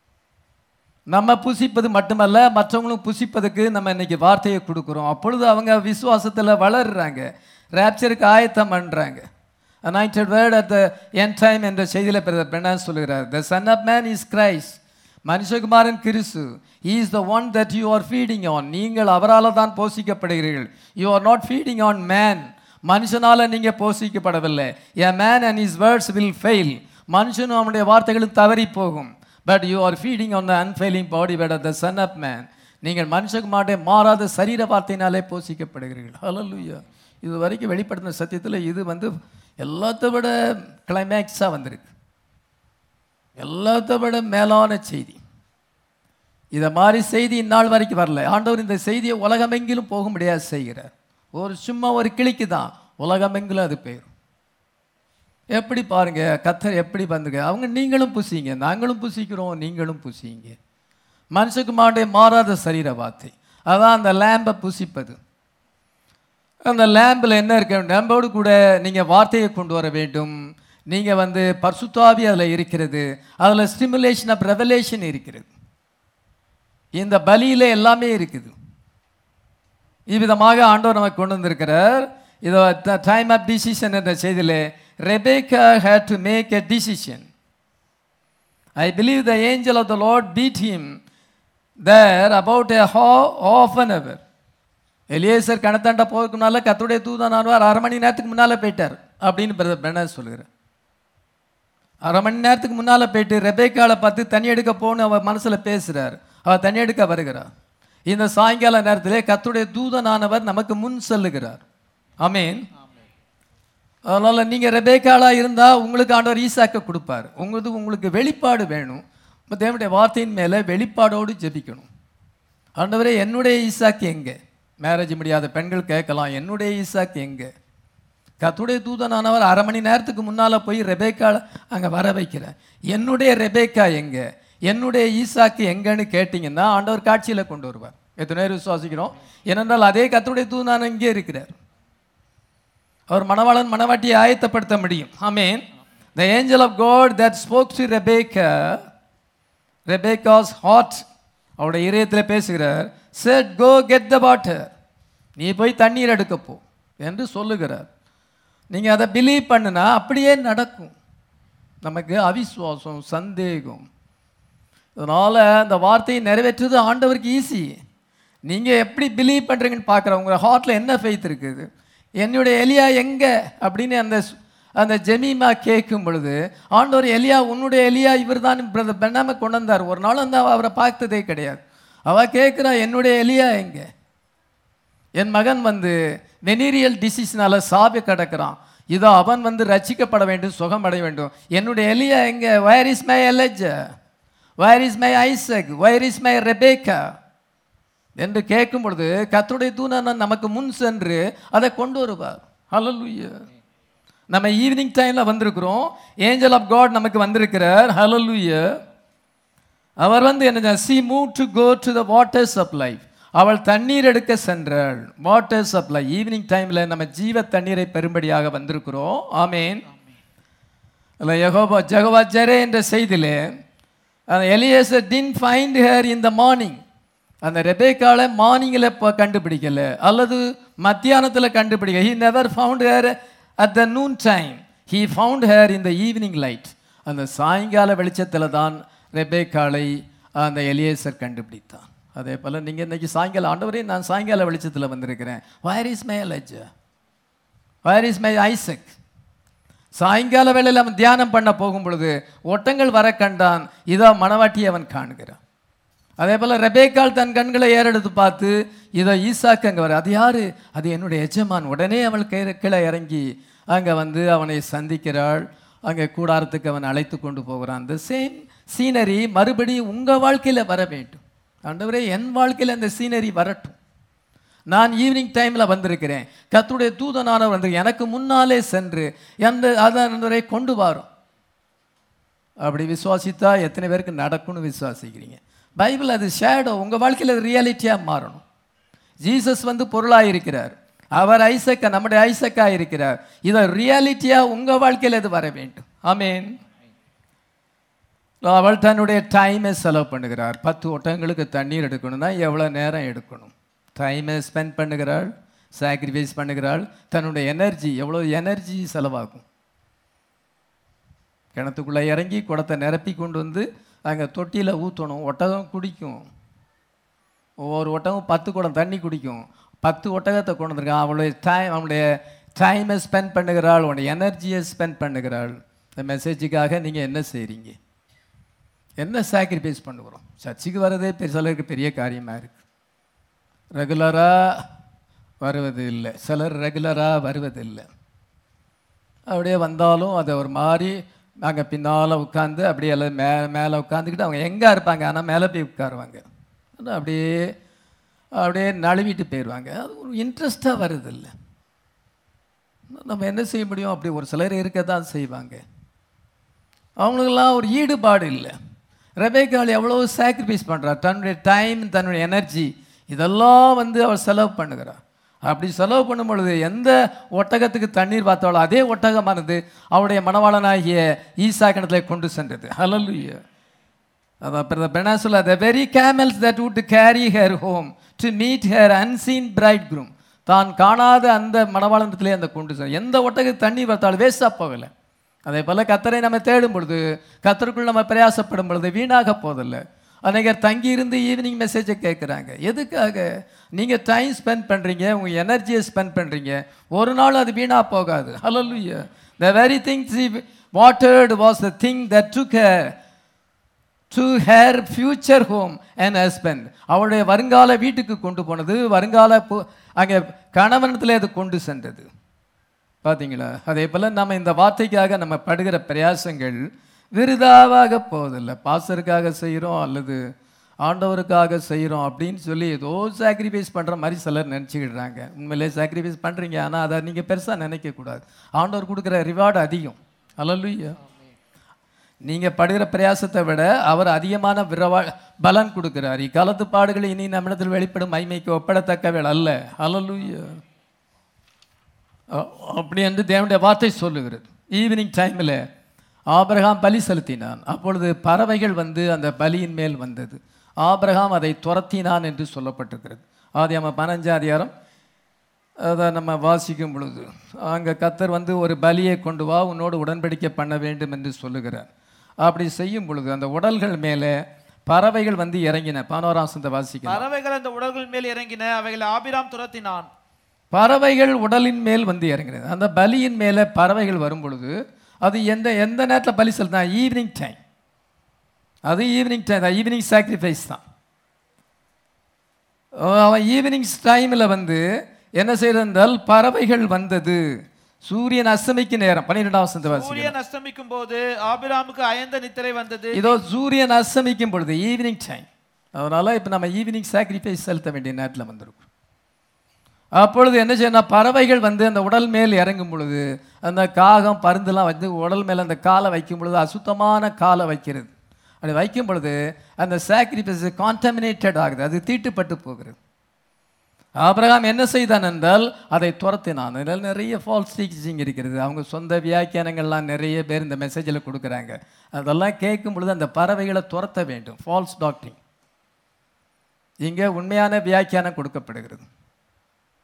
நம்ம புசிப்பது மட்டுமல்ல மற்றவங்களும் புசிப்பதுக்கு நம்ம இன்னைக்கு வார்த்தையை கொடுக்குறோம் அப்பொழுது அவங்க விசுவாசத்தில் வளர்றாங்க ரேப்சருக்கு ஆயத்தம் பண்ணுறாங்க anointed word at the end time என்ற செய்தியில் பிறந்த பெண்ணா சொல்லுகிறார் the son of man is Christ மனுஷகுமாரன் கிறிஸ்து is the one that you are feeding on நீங்கள் அவரால் தான் போஷிக்கப்படுகிறீர்கள் you are not feeding on man மனுஷனால் நீங்கள் போஷிக்கப்படவில்லை a man and his words will fail மனுஷனும் அவனுடைய வார்த்தைகளும் தவறி போகும் but you are feeding on the unfailing body but the son of man நீங்கள் மனுஷகுமாரே மாறாத சரீர வார்த்தையினாலே போஷிக்கப்படுகிறீர்கள் ஹalleluya இது வரைக்கும் வெளிப்படுத்தின சத்தியத்தில் இது வந்து எல்லாத்த விட கிளைமேக்ஸாக வந்திருக்கு எல்லாத்த விட மேலான செய்தி இதை மாதிரி செய்தி இந்நாள் வரைக்கும் வரல ஆண்டவர் இந்த செய்தியை உலகமெங்கிலும் போக முடியாது செய்கிறார் ஒரு சும்மா ஒரு கிளிக்கு தான் உலகமெங்கிலும் அது போயிடும் எப்படி பாருங்க கத்தர் எப்படி வந்துங்க அவங்க நீங்களும் புசிங்க நாங்களும் புசிக்கிறோம் நீங்களும் புசிங்க மனுஷகுமாருடைய மாறாத சரீர வார்த்தை அதான் அந்த லேம்பை புசிப்பது அந்த லேம்பில் என்ன இருக்க லேம்போடு கூட நீங்கள் வார்த்தையை கொண்டு வர வேண்டும் நீங்கள் வந்து பர்சுத்தாவி அதில் இருக்கிறது அதில் ஸ்டிமுலேஷன் ஆஃப் ரெவலேஷன் இருக்கிறது இந்த பலியில் எல்லாமே இருக்குது இவ்விதமாக ஆண்டவர் நமக்கு கொண்டு வந்திருக்கிறார் இதோ டைம் ஆஃப் டிசிஷன் என்ற செய்தியில் Rebekah had to make a decision I believe the angel of the Lord beat him there about a half an hour Eliezer கணத்தாண்ட போகிறதுக்கு முன்னால கத்துடைய தூதனானவர் அரை மணி நேரத்துக்கு முன்னால் போயிட்டார் அப்படின்னு பிரதர் பெண்ணர் சொல்லுகிறார் அரை மணி நேரத்துக்கு முன்னால் போயிட்டு ரெபேக்காவை பார்த்து தண்ணி எடுக்க போகணும் அவள் மனசில் பேசுகிறார் அவள் தண்ணி எடுக்க வருகிறார் இந்த சாயங்கால நேரத்திலே கத்துடைய தூதனானவர் நமக்கு முன் செல்லுகிறார் ஆமீன் அதனால் நீங்கள் ரெபேக்காலாக இருந்தால் உங்களுக்கு ஆண்டவர் ஈசாக்க கொடுப்பார் உங்களுக்கு உங்களுக்கு வெளிப்பாடு வேணும் இப்போ தேவனுடைய வார்த்தையின் மேலே வெளிப்பாடோடு ஜெபிக்கணும் ஆண்டவரே என்னுடைய ஈசாக்கு எங்கே மேரேஜ் முடியாத பெண்கள் கேட்கலாம் என்னுடைய ஈசாக்கு எங்கே கத்துடைய தூதனானவர் அரை மணி நேரத்துக்கு முன்னால் போய் ரெபேக்கா அங்கே வர வைக்கிறேன் என்னுடைய ரெபேக்கா எங்கே என்னுடைய ஈசாக்கு எங்கன்னு கேட்டிங்கன்னா ஆண்டவர் காட்சியில் கொண்டு வருவார் எத்தனை பேர் விசுவாசிக்கிறோம் ஏனென்றால் அதே கத்துடைய தூதனான இங்கே இருக்கிறார் அவர் மணவாளன் மணவாட்டியை ஆயத்தப்படுத்த முடியும் ஆமீன் the angel of God that spoke to Rebekah Rebekah's heart அவருடைய இதயத்தில் பேசுகிறார் said go get the water நீ போய் தண்ணீர் எடுக்க போ என்று சொல்லுகிறார் நீங்கள் அதை பிலீவ் பண்ணுனா அப்படியே நடக்கும் நமக்கு அவிசுவாசம் சந்தேகம் அதனால் அந்த வார்த்தையை நிறைவேற்றுறது ஆண்டவருக்கு ஈஸி நீங்கள் எப்படி பிலீவ் பண்ணுறீங்கன்னு பார்க்குறேன் உங்கள் ஹார்ட்டில் என்ன ஃபெய்த் இருக்குது என்னுடைய எலியா எங்கே அப்படின்னு அந்த சு- அந்த ஜெமீமா கேட்கும் பொழுது ஆண்டவர் எலியா உன்னுடைய எலியா இவர் தான் பிரதர் பெண்ணாம கொண்டு வந்தார் ஒரு நாள் வந்து அவ அவரை பார்த்ததே கிடையாது அவள் கேட்குறா என்னுடைய எலியா எங்கே என் மகன் வந்து வெனீரியல் டிசீஸ்னால சாபி கிடக்கிறான் இதோ அவன் வந்து ரட்சிக்கப்பட வேண்டும் சுகமடைய வேண்டும் என்னுடைய எலியா எங்க where is my Elijah where is my Isaac where is my Rebekah என்று கேட்கும் பொழுது கத்துடைய தூணன் நமக்கு முன் சென்று அதை கொண்டு வருவார் ஹalleluya நம்ம ஈவினிங் டைமில் வந்திருக்கிறோம் ஏஞ்சல் ஆஃப் காட் நமக்கு வந்திருக்கிறார் ஹalleluya அவர் வந்து என்ன she move to go to the waters of life அவள் தண்ணீர் எடுக்க சென்றாள் வாட்டர்ஸ் ஆஃப் லைஃப் ஈவினிங் டைமில் நம்ம ஜீவ தண்ணீரை பெறும்படியாக வந்திருக்கிறோம் ஆமேன் இல்லை யெகோவா ஜெகவா ஜெரே என்ற செய்தியிலே அந்த Eliezer didn't find her in the morning அந்த ரெபேக்கால மார்னிங்கில் இப்போ கண்டுபிடிக்கல அல்லது மத்தியானத்தில் கண்டுபிடிக்க he never found her at the noon time he found her in the evening light அந்த சாயங்கால வெளிச்சத்தில் தான் ரெபேக்காலை அந்த எலியேசர் கண்டுபிடித்தான் அதே போல் நீங்கள் இன்னைக்கு சாயங்காலம் ஆண்டவரே நான் சாயங்கால வெளிச்சத்தில் வந்திருக்கிறேன் where is my Elijah where is my Isaac சாயங்கால வேளையில் அவன் தியானம் பண்ண போகும் பொழுது ஒட்டங்கள் வர கண்டான் இதோ மணவாட்டியை அவன் காணுகிறான் அதே போல் ரெபேக்கால் தன் கண்களை ஏறெடுத்து பார்த்து இதோ ஈசாக்கு அங்கே வர அது யாரு அது என்னுடைய எஜமான் உடனே அவள் கீழே கீழே இறங்கி அங்கே வந்து அவனை சந்திக்கிறாள் அங்கே கூடாரத்துக்கு அவன் அழைத்து கொண்டு போகிறான் அந்த சேம் சீனரி மறுபடியும் உங்கள் வாழ்க்கையில் வர வேண்டும் ஆண்டவரே என் வாழ்க்கையில் அந்த சீனரி வரட்டும் நான் ஈவினிங் டைமில் வந்திருக்கிறேன் கர்த்தருடைய தூதனானவர் வந்து எனக்கு முன்னாலே சென்று அந்த அதனை கொண்டு வரும் அப்படி விசுவாசித்தா எத்தனை பேருக்கு நடக்கும்னு விசுவாசிக்கிறீங்க பைபிள் அது ஷேடோ உங்கள் வாழ்க்கையில் அது ரியாலிட்டியாக மாறணும் ஜீசஸ் வந்து பொருளாக இருக்கிறார் அவர் ஐசக்கா நம்முடைய ஐசக்கா இருக்கிறார் இதை ரியாலிட்டியாக உங்கள் வாழ்க்கையில் அது வர வேண்டும் ஆமேன் அவள் தன்னுடைய டைமை செலவு பண்ணுகிறார் பத்து ஒட்டங்களுக்கு தண்ணீர் எடுக்கணும்னா எவ்வளோ நேரம் எடுக்கணும் டைமை ஸ்பெண்ட் பண்ணுகிறாள் சாக்ரிஃபைஸ் பண்ணுகிறாள் தன்னுடைய எனர்ஜி எவ்வளோ எனர்ஜி செலவாகும் கிணத்துக்குள்ளே இறங்கி குடத்தை நிரப்பி கொண்டு வந்து அங்கே தொட்டியில் ஊற்றணும் ஒட்டகம் குடிக்கும் ஒவ்வொரு ஒட்டகம் பத்து குடம் தண்ணி குடிக்கும் பத்து ஒட்டகத்தை கொண்டு வந்திருக்கான் அவளுடைய டைம் அவனுடைய டைமை ஸ்பெண்ட் பண்ணுகிறாள் அவனுடைய எனர்ஜியை ஸ்பெண்ட் பண்ணுகிறாள் இந்த மெசேஜுக்காக நீங்கள் என்ன செய்கிறீங்க என்ன சாக்ரிஃபைஸ் பண்ணுகிறோம் சர்ச்சுக்கு வர்றதே பெரிய சிலருக்கு பெரிய காரியமாக இருக்குது ரெகுலராக வருவது இல்லை சிலர் ரெகுலராக வருவதில்லை அப்படியே வந்தாலும் அதை ஒரு மாதிரி அங்கே பின்னால் உட்காந்து அப்படியே எல்லாம் மே மேலே உட்காந்துக்கிட்டு அவங்க எங்கே இருப்பாங்க ஆனால் மேலே போய் உட்காருவாங்க ஆனா அப்படியே அப்படியே நழுவிட்டு போயிடுவாங்க அது ஒரு இன்ட்ரெஸ்ட்டாக வருதில்லை நம்ம என்ன செய்ய முடியும் அப்படி ஒரு சிலர் இருக்க தான் செய்வாங்க அவங்களுக்கெல்லாம் ஒரு ஈடுபாடு இல்லை ரெபேக்காள் எவ்வளோ சாக்ரிஃபைஸ் பண்ணுறா தன்னுடைய டைம் தன்னுடைய எனர்ஜி இதெல்லாம் வந்து அவள் செலவு பண்ணுகிறா அப்படி செலவு பண்ணும் பொழுது எந்த ஒட்டகத்துக்கு தண்ணீர் பார்த்தாலோ அதே ஒட்டகமானது அவருடைய மணவாளனாகிய ஈசா கிணத்துல கொண்டு சென்றது ஹலலுயா அதான் பெனாசுலா the very camels that would carry her home to meet her unseen bridegroom தான் காணாத அந்த மணவாளனத்திலே அந்த கொண்டு சென்ற எந்த ஒட்டகத்துக்கு தண்ணீர் பார்த்தாலும் வேஸ்ட்டாக போகலை அதே போல் கத்தரை நம்ம தேடும் பொழுது கத்தருக்குள் நம்ம பிரயாசப்படும் பொழுது வீணாக போதில்லை அநேகர் தங்கி இருந்து ஈவினிங் மெசேஜை கேட்குறாங்க எதுக்காக நீங்கள் டைம் ஸ்பெண்ட் பண்ணுறீங்க உங்கள் எனர்ஜியை ஸ்பெண்ட் பண்ணுறீங்க ஒரு நாள் அது வீணாக போகாது hallelujah the very things watered was the thing that took to her future home and husband அவளுடைய வருங்கால வீட்டுக்கு கொண்டு போனது வருங்கால பு- அங்கே கணவனத்தில் அது கொண்டு சென்றது பார்த்தீங்களா அதே போல் நம்ம இந்த வார்த்தைக்காக நம்ம படுகிற பிரயாசங்கள் விருதாவாக போவதில்லை பாசருக்காக செய்கிறோம் அல்லது ஆண்டவருக்காக செய்கிறோம் அப்படின்னு சொல்லி ஏதோ சாக்ரிஃபைஸ் பண்ணுற மாதிரி சிலர் நினச்சிக்கிடுறாங்க உண்மையிலே சாக்ரிஃபைஸ் பண்ணுறீங்க ஆனால் அதை நீங்கள் பெருசாக நினைக்கக்கூடாது ஆண்டவர் கொடுக்குற ரிவார்டு அதிகம் அல்லல்லுயா நீங்கள் படுகிற பிரயாசத்தை விட அவர் அதிகமான விரவா பலன் கொடுக்கிறார் இக்காலத்து பாடுகள் இனி நம்மிடத்தில் வெளிப்படும் மைமைக்கு ஒப்பிடத்தக்கவள் அல்ல அல்லலுயா அ- அப்படி என்று தேவனுடைய வார்த்தை சொல்லுகிறது ஈவினிங் டைமில் ஆபிரகாம் பலி செலுத்தினான் அப்பொழுது பறவைகள் வந்து அந்த பலியின் மேல் வந்தது ஆபிரகாம் அதை துரத்தினான் என்று சொல்லப்பட்டிருக்கிறது ஆதி நம்ம பதினஞ்சாம் அதிகாரம் அதை நம்ம வாசிக்கும் பொழுது அங்கே கத்தர் வந்து ஒரு பலியை கொண்டு வா உன்னோடு உடன்படிக்கை பண்ண வேண்டும் என்று சொல்லுகிறார் அப்படி செய்யும் பொழுது அந்த உடல்கள் மேலே பறவைகள் வந்து இறங்கின பானோராசத்தை வாசிக்கலாம் பறவைகள் அந்த உடல்கள் மேல் இறங்கின அவைகளை ஆபிராம் துரத்தினான் பறவைகள் உடலின் மேல் வந்து இறங்கினது அந்த பலியின் மேலே பறவைகள் வரும் பொழுது அது எந்த எந்த நேரத்தில் பலி செலுத்தினா ஈவினிங் டைம் அது ஈவினிங் டைம் தான் ஈவினிங் சாக்ரிஃபைஸ் தான் அவன் ஈவினிங் டைமில் வந்து என்ன செய்யறதால் பறவைகள் வந்தது சூரியன் அஸ்தமிக்கு நேரம் பன்னிரெண்டாம் வசந்த வாசி சூரியன் அஸ்தமிக்கும் போது ஆபிராமுக்கு அயர்ந்த நித்திரை வந்தது இதோ சூரியன் அஸ்தமிக்கும் பொழுது ஈவினிங் டைம் அதனால இப்போ நம்ம ஈவினிங் சாக்ரிஃபைஸ் செலுத்த வேண்டிய நேரத்தில் வந்திருக்கோம் அப்பொழுது என்ன செய்யணும் பறவைகள் வந்து அந்த உடல் மேல் இறங்கும் பொழுது அந்த காகம் பருந்துலாம் வந்து உடல் மேல் அந்த காலை வைக்கும் பொழுது அசுத்தமான காலை வைக்கிறது அப்படி வைக்கும் பொழுது அந்த சாக்ரிஃபைஸ் கான்டமினேட்டட் ஆகுது அது தீட்டுப்பட்டு போகிறது ஆபிரகாம் என்ன செய்தான் என்றால் அதை துரத்தினான் இதில் நிறைய ஃபால்ஸ் டீச்சிங் இருக்கிறது அவங்க சொந்த வியாக்கியானங்கள்லாம் நிறைய பேர் இந்த மெசேஜில் கொடுக்குறாங்க அதெல்லாம் கேட்கும் பொழுது அந்த பறவைகளை துரத்த வேண்டும் ஃபால்ஸ் டாக்டிங் இங்கே உண்மையான வியாக்கியானம் கொடுக்கப்படுகிறது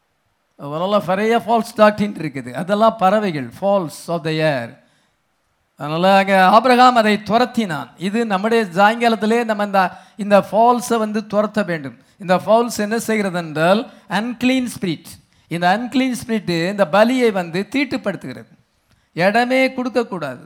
அதெல்லாம் நிறைய ஃபால்ஸ் டாக்டின் இருக்குது அதெல்லாம் பறவைகள் ஃபால்ஸ் ஆஃப் த ஏர் அதனால் அங்கே ஆபிரகாம் அதை துரத்தினான் இது நம்முடைய சாயங்காலத்திலே நம்ம இந்த இந்த ஃபால்ஸை வந்து துரத்த வேண்டும் இந்த ஃபால்ஸ் என்ன செய்கிறது என்றால் அன்க்ளீன் ஸ்பிரிட் இந்த அன்க்ளீன் ஸ்பிரிட் இந்த பலியை வந்து தீட்டுப்படுத்துகிறது இடமே கொடுக்கக்கூடாது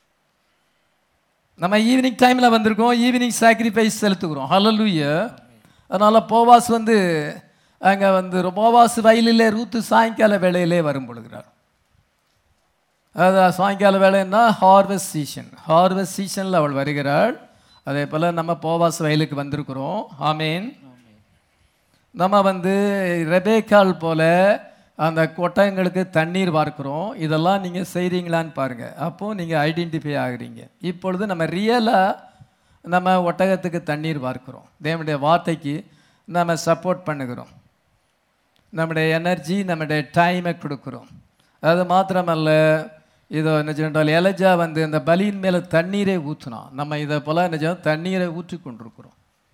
நம்ம ஈவினிங் டைமில் வந்திருக்கோம் ஈவினிங் சாக்ரிஃபைஸ் செலுத்துகிறோம் ஹலலூயா அதனால் போவாஸ் வந்து அங்கே வந்து போவாஸ் வயலிலே ரூத்து சாயங்கால வேளையிலே வரும் பொழுகிறார் அது சாயங்கால வேலைன்னா ஹார்வெஸ்ட் சீசன் ஹார்வெஸ்ட் சீசனில் அவள் வருகிறாள் அதே போல் நம்ம போவாஸ் வயலுக்கு வந்திருக்கிறோம் ஆமீன் நம்ம வந்து ரெபேக்கால் போல அந்த கொட்டகங்களுக்கு தண்ணீர் பார்க்குறோம் இதெல்லாம் நீங்கள் செய்கிறீங்களான்னு பாருங்கள் அப்போது நீங்கள் ஐடென்டிஃபை ஆகுறீங்க இப்பொழுது நம்ம ரியலாக நம்ம ஒட்டகத்துக்கு தண்ணீர் பார்க்குறோம் தேவனுடைய வார்த்தைக்கு நம்ம சப்போர்ட் பண்ணுகிறோம் நம்முடைய எனர்ஜி நம்முடைய டைமை கொடுக்குறோம் அது மாத்திரமல்ல இதோ என்ன சொன்னால் எலஜா வந்து அந்த பலியின் மேலே தண்ணீரை ஊற்றினான் நம்ம இதை போல் என்ன செய்யணும் தண்ணீரை ஊற்றி கொண்டிருக்கிறோம்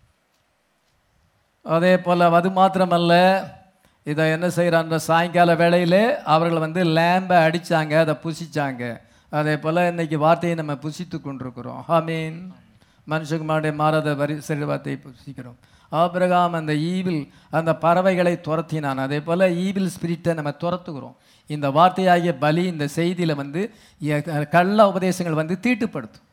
அதே போல் அது மாத்திரமல்ல இதை என்ன செய்கிறாங்க சாயங்கால வேளையிலே அவர்கள் வந்து லேம்பை அடித்தாங்க அதை புசிச்சாங்க அதே போல் இன்னைக்கு வார்த்தையை நம்ம புசித்து கொண்டிருக்கிறோம் ஆமீன் மனுஷகுமாருடைய மாறாத வரி செல்வார்த்தையை புசிக்கிறோம் ஆபிரகாம் அந்த ஈவில் அந்த பறவைகளை துரத்தினான் அதே போல் ஈவில் ஸ்பிரிட்டை நம்ம துரத்துகிறோம் இந்த வார்த்தையாகிய பலி இந்த செய்தியில் வந்து எ- கள்ள உபதேசங்கள் வந்து தீட்டுப்படுத்தும்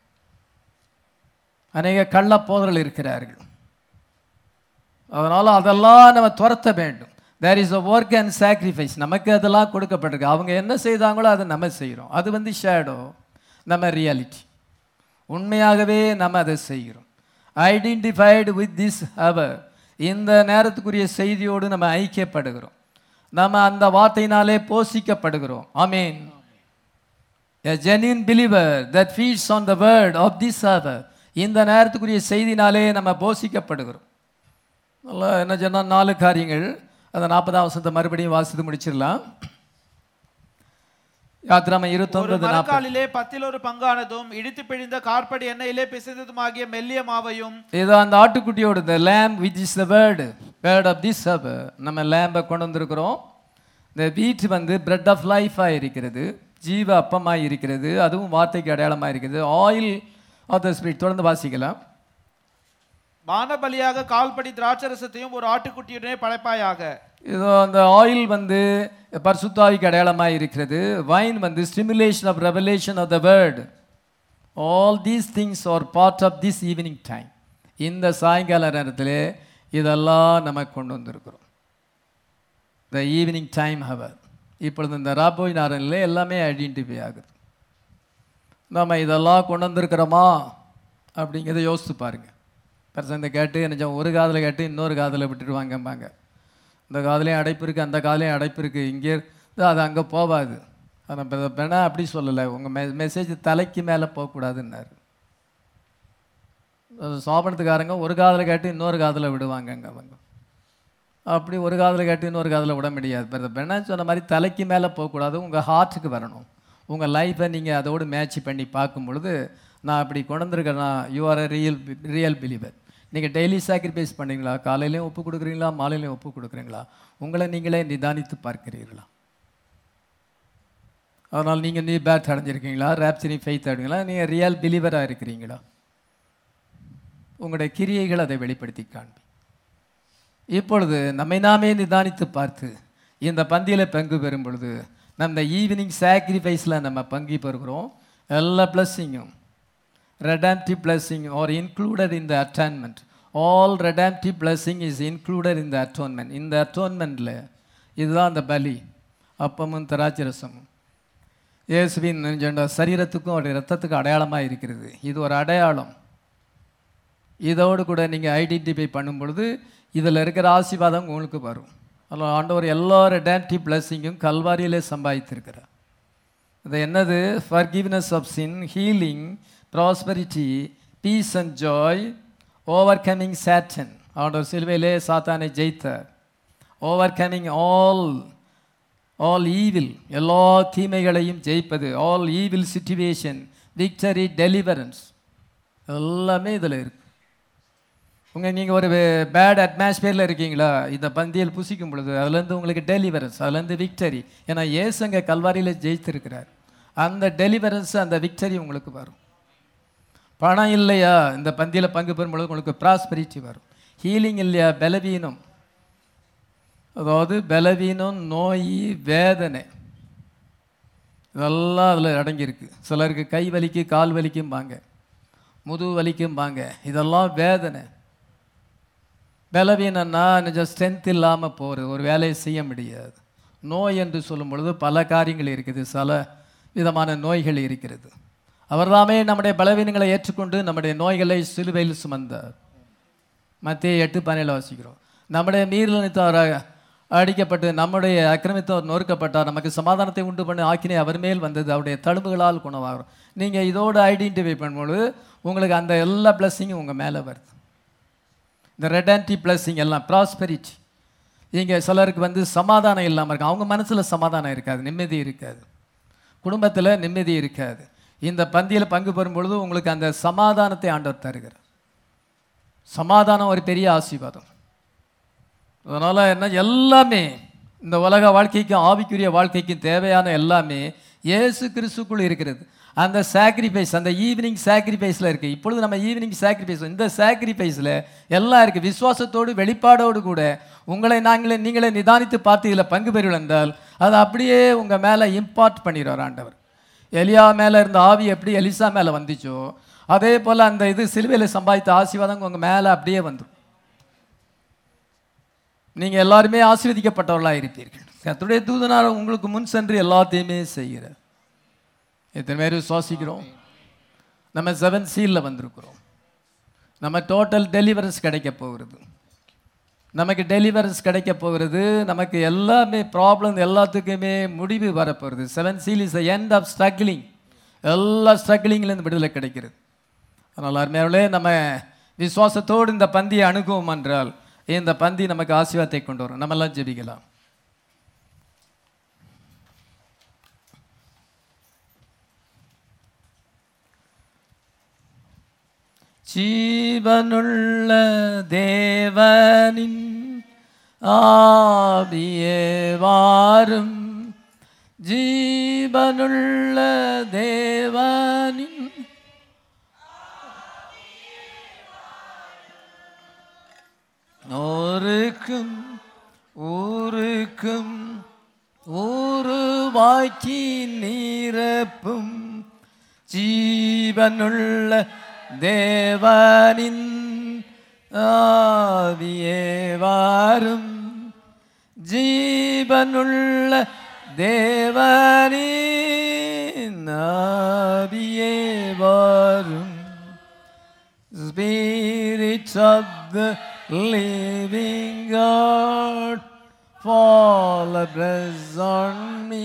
அநேக கள்ள போதர்கள் இருக்கிறார்கள் அதனால் அதெல்லாம் நம்ம துரத்த வேண்டும் there is a work and sacrifice நமக்கு அதெல்லாம் கொடுக்கப்பட்டிருக்கு அவங்க என்ன செய்தாங்களோ அதை நம்ம செய்கிறோம் அது வந்து ஷேடோ நம்ம ரியாலிட்டி உண்மையாகவே நம்ம அதை செய்கிறோம் ஐடென்டிஃபைடு வித் திஸ் அவர் இந்த நேரத்துக்குரிய செய்தியோடு நம்ம ஐக்கியப்படுகிறோம் நம்ம அந்த வார்த்தையினாலே போஷிக்கப்படுகிறோம் ஆமீன் A genuine believer that feeds on the word of this hour இந்த நேரத்துக்குரிய செய்தினாலே நம்ம போஷிக்கப்படுகிறோம் நல்லா என்ன சொன்னால் நாலு காரியங்கள் அந்த நாற்பதாம் வருஷத்தை மறுபடியும் வாசித்து முடிச்சிடலாம் யாத்திராம ஒரு இருபத்தொன்பது நாற்பது மரக்காலிலே பத்தில் ஒரு பங்கானதும் இடித்து பிழிந்த கார்படி எண்ணெயிலே பிசைந்ததுமாகிய மெல்லிய மாவையும் இது அந்த ஆட்டுக்குட்டியோட the lamb which is the word word of this hour நம்ம லேம்பை கொண்டு வந்திருக்கிறோம் இந்த வீட் வந்து பிரெட் ஆஃப் லைஃபாக இருக்கிறது ஜீவ அப்பமாக இருக்கிறது அதுவும் வார்த்தைக்கு அடையாளமாக இருக்கிறது ஆயில் ஆஃப் த ஸ்பிரிட் தொடர்ந்து வாசிக்கலாம் பானபலியாக கால்படி திராட்சரசத்தையும் ஒரு ஆட்டுக்குட்டியுடனே படைப்பாயாக இதோ அந்த ஆயில் வந்து பரிசுத்தாவிக்கு அடையாளமாக இருக்கிறது வைன் வந்து stimulation of revelation of the word all these things are part of this evening time இந்த சாயங்கால நேரத்தில் இதெல்லாம் நம்ம கொண்டு வந்திருக்கிறோம் த ஈவினிங் டைம் ஹவர் இப்பொழுது இந்த ராபோய் நாரனில் எல்லாமே ஐடென்டிஃபை ஆகுது நம்ம இதெல்லாம் கொண்டு வந்திருக்கிறோமா அப்படிங்கிறத யோசித்து பாருங்க பெருசாக இந்த கேட்டு என்ன ஒரு காதில் கேட்டு இன்னொரு காதில் விட்டுடுவாங்கம்பாங்க இந்த காதுலேயும் அடைப்பு இருக்குது அந்த காதுலேயும் அடைப்பு இருக்குது இங்கே இருந்து அது அங்கே போகாது ஆனால் பெணா அப்படி சொல்லலை உங்கள் மெ மெசேஜ் தலைக்கு மேலே போகக்கூடாதுன்னாரு அது சாப்பிட்றதுக்காரங்க ஒரு காதில் கேட்டு இன்னொரு காதில் விடுவாங்கங்க அவங்க அப்படி ஒரு காதில் கேட்டு இன்னொரு காதில் விட முடியாது பிரதர் பெண்ணா சொன்ன மாதிரி தலைக்கு மேலே போகக்கூடாது உங்கள் ஹார்ட்டுக்கு வரணும் உங்கள் லைஃப்பை நீங்கள் அதோடு மேட்ச் பண்ணி பார்க்கும் பொழுது நான் அப்படி கொண்டு வந்திருக்கேன்னா you are a real real believer நீங்கள் டெய்லி சாக்ரிஃபைஸ் பண்ணீங்களா காலையிலையும் ஒப்பு கொடுக்குறீங்களா மாலையிலையும் ஒப்பு கொடுக்குறீங்களா உங்களை நீங்களே நிதானித்து பார்க்கிறீர்களா அதனால் நீங்கள் நீ பேட் அடைஞ்சிருக்கீங்களா ரேப்சரி ஃபெய்த் அடைங்களா நீங்கள் ரியல் பிலீவராக இருக்கிறீங்களா உங்களுடைய கிரியைகள் அதை வெளிப்படுத்தி காண்பி இப்பொழுது நம்மை நாமே நிதானித்து பார்த்து இந்த பந்தியில் பங்கு பெறும் பொழுது நம்ம ஈவினிங் சாக்ரிஃபைஸில் நம்ம பங்கு பெறுகிறோம் எல்லா பிளஸ்ஸிங்கும் redemptive blessing or included in the atonement all redemptive blessing is included in the atonement இந்த atonementல இதுதான் அந்த பலி அப்பமும் திராட்சை ரசமும் இயேசுவின் சொன்ன சரீரத்துக்கும் அவருடைய ரத்தத்துக்கும் அடையாளமாக இருக்கிறது இது ஒரு அடையாளம் இதோடு கூட நீங்கள் ஐடென்டிஃபை பண்ணும் பொழுது இதில் இருக்கிற ஆசீர்வாதம் உங்களுக்கு வரும் அதில் ஆண்டவர் எல்லா ரெடான்டிவ் பிளஸ்ஸிங்கும் கல்வாரியிலே சம்பாதித்திருக்கிறார் இது என்னது forgiveness of sin healing prosperity peace and joy overcoming Satan ஆண்டவர் சிலுவையிலே சாத்தானை ஜெயித்தார் overcoming all all evil எல்லா தீமைகளையும் ஜெயிப்பது all evil situation victory deliverance எல்லாமே இதில் இருக்கு உங்கள் நீங்கள் ஒரு பேட் அட்மாஸ்பியரில் இருக்கீங்களா இந்த பந்தியல் புசிக்கும் பொழுது அதுலேருந்து உங்களுக்கு டெலிவரன்ஸ் அதுலேருந்து விக்டரி ஏன்னா இயேசு அங்கே கல்வாரியில் ஜெயித்திருக்கிறார் அந்த டெலிவரன்ஸ் அந்த விக்டரி உங்களுக்கு வரும் பணம் இல்லையா இந்த பந்தியில் பங்கு பெறும்பொழுது உங்களுக்கு ப்ராஸ்பரிட்டி வரும் ஹீலிங் இல்லையா பலவீனம் அதாவது பலவீனம் நோய் வேதனை இதெல்லாம் அதில் அடங்கியிருக்கு சிலருக்கு கை வலிக்கு கால் வலிக்கும்பாங்க முதுகு வலிக்கும்பாங்க இதெல்லாம் வேதனை பலவீனம்னா கொஞ்சம் ஸ்ட்ரென்த் இல்லாமல் போகிறது ஒரு வேலையை செய்ய முடியாது நோய் என்று சொல்லும் பொழுது பல காரியங்கள் இருக்குது சில விதமான நோய்கள் இருக்கிறது அவர்தாமே நம்முடைய பலவீனங்களை ஏற்றுக்கொண்டு நம்முடைய நோய்களை சிலுவையில் சுமந்தார் மத்திய எட்டு பனையில் வாசிக்கிறோம் நம்முடைய மீறலித்தார் அடிக்கப்பட்டு நம்முடைய அக்கிரமித்தவர் நொறுக்கப்பட்டார் நமக்கு சமாதானத்தை உண்டு பண்ணி ஆக்கினே அவர் மேல் வந்தது அவருடைய தழும்புகளால் குணமாகும் நீங்கள் இதோடு ஐடென்டிஃபை பண்ணும்பொழுது உங்களுக்கு அந்த எல்லா பிளஸ்ஸிங்கும் உங்கள் மேலே வருது இந்த ரெடான்டி பிளஸ்ஸிங் எல்லாம் ப்ராஸ்பெரிட்டி இங்கே சிலருக்கு வந்து சமாதானம் இல்லாமல் இருக்கும் அவங்க மனசில் சமாதானம் இருக்காது நிம்மதி இருக்காது குடும்பத்தில் நிம்மதி இருக்காது இந்த பந்தியில் பங்கு பெறும் பொழுது உங்களுக்கு அந்த சமாதானத்தை ஆண்டவர் தருகிறார் சமாதானம் ஒரு பெரிய ஆசீர்வாதம் அதனால் என்ன எல்லாமே இந்த உலக வாழ்க்கைக்கும் ஆவிக்குரிய வாழ்க்கைக்கும் தேவையான எல்லாமே இயேசு கிறிஸ்துக்குள் இருக்கிறது அந்த சாக்ரிஃபைஸ் அந்த ஈவினிங் சாக்ரிஃபைஸில் இருக்குது இப்பொழுது நம்ம ஈவினிங் சாக்ரிஃபைஸ் இந்த சாக்ரிஃபைஸில் எல்லாம் இருக்குது விசுவாசத்தோடு வெளிப்பாடோடு கூட உங்களை நாங்களே நீங்களே நிதானித்து பார்த்து இதில் பங்கு பெறுவீர்கள் என்றால் அதை அப்படியே உங்கள் மேலே இம்பார்ட் பண்ணிடுவார் ஆண்டவர் எலியா மேலே இருந்த ஆவி எப்படி எலிசா மேலே வந்துச்சோ அதே போல் அந்த இது சிலுவையில் சம்பாதித்த ஆசீர்வாதம் உங்கள் மேலே அப்படியே வந்துடும் நீங்கள் எல்லாருமே ஆசீர்வதிக்கப்பட்டவர்களாக இருப்பீர்கள் கர்த்தருடைய தூதனார் உங்களுக்கு முன் சென்று எல்லாத்தையுமே செய்கிறார் எத்தனை பேர் சுவாசிக்கிறோம் நம்ம செவன் சீலில் வந்திருக்கிறோம் நம்ம டோட்டல் டெலிவரன்ஸ் கிடைக்க போகிறது நமக்கு டெலிவரன்ஸ் கிடைக்க போகிறது நமக்கு எல்லாமே ப்ராப்ளம் எல்லாத்துக்குமே முடிவு வரப்போகிறது seven seal is end of struggling எல்லா ஸ்ட்ரகிளிங்லேருந்து விடுதலை கிடைக்கிறது அதனால் அருமையாளே நம்ம விசுவாசத்தோடு இந்த பந்தியை அணுகுவோம் என்றால் இந்த பந்தி நமக்கு ஆசீர்வாதத்தை கொண்டு வரும் நம்மெல்லாம் ஜெபிக்கலாம் ஜீவனுள்ள தேவனின் ஆவியே வாரும் ஜீவனுள்ள தேவனின் ஊருக்கும் ஊருக்கும் ஊருவாக்கி நீரப்பும் ஜீவனுள்ள தேவனின் ஆவியே வாரும் ஜீவனுள்ள தேவனின் ஆவியே வாரும் Spirit of the living God, fall abreast on me.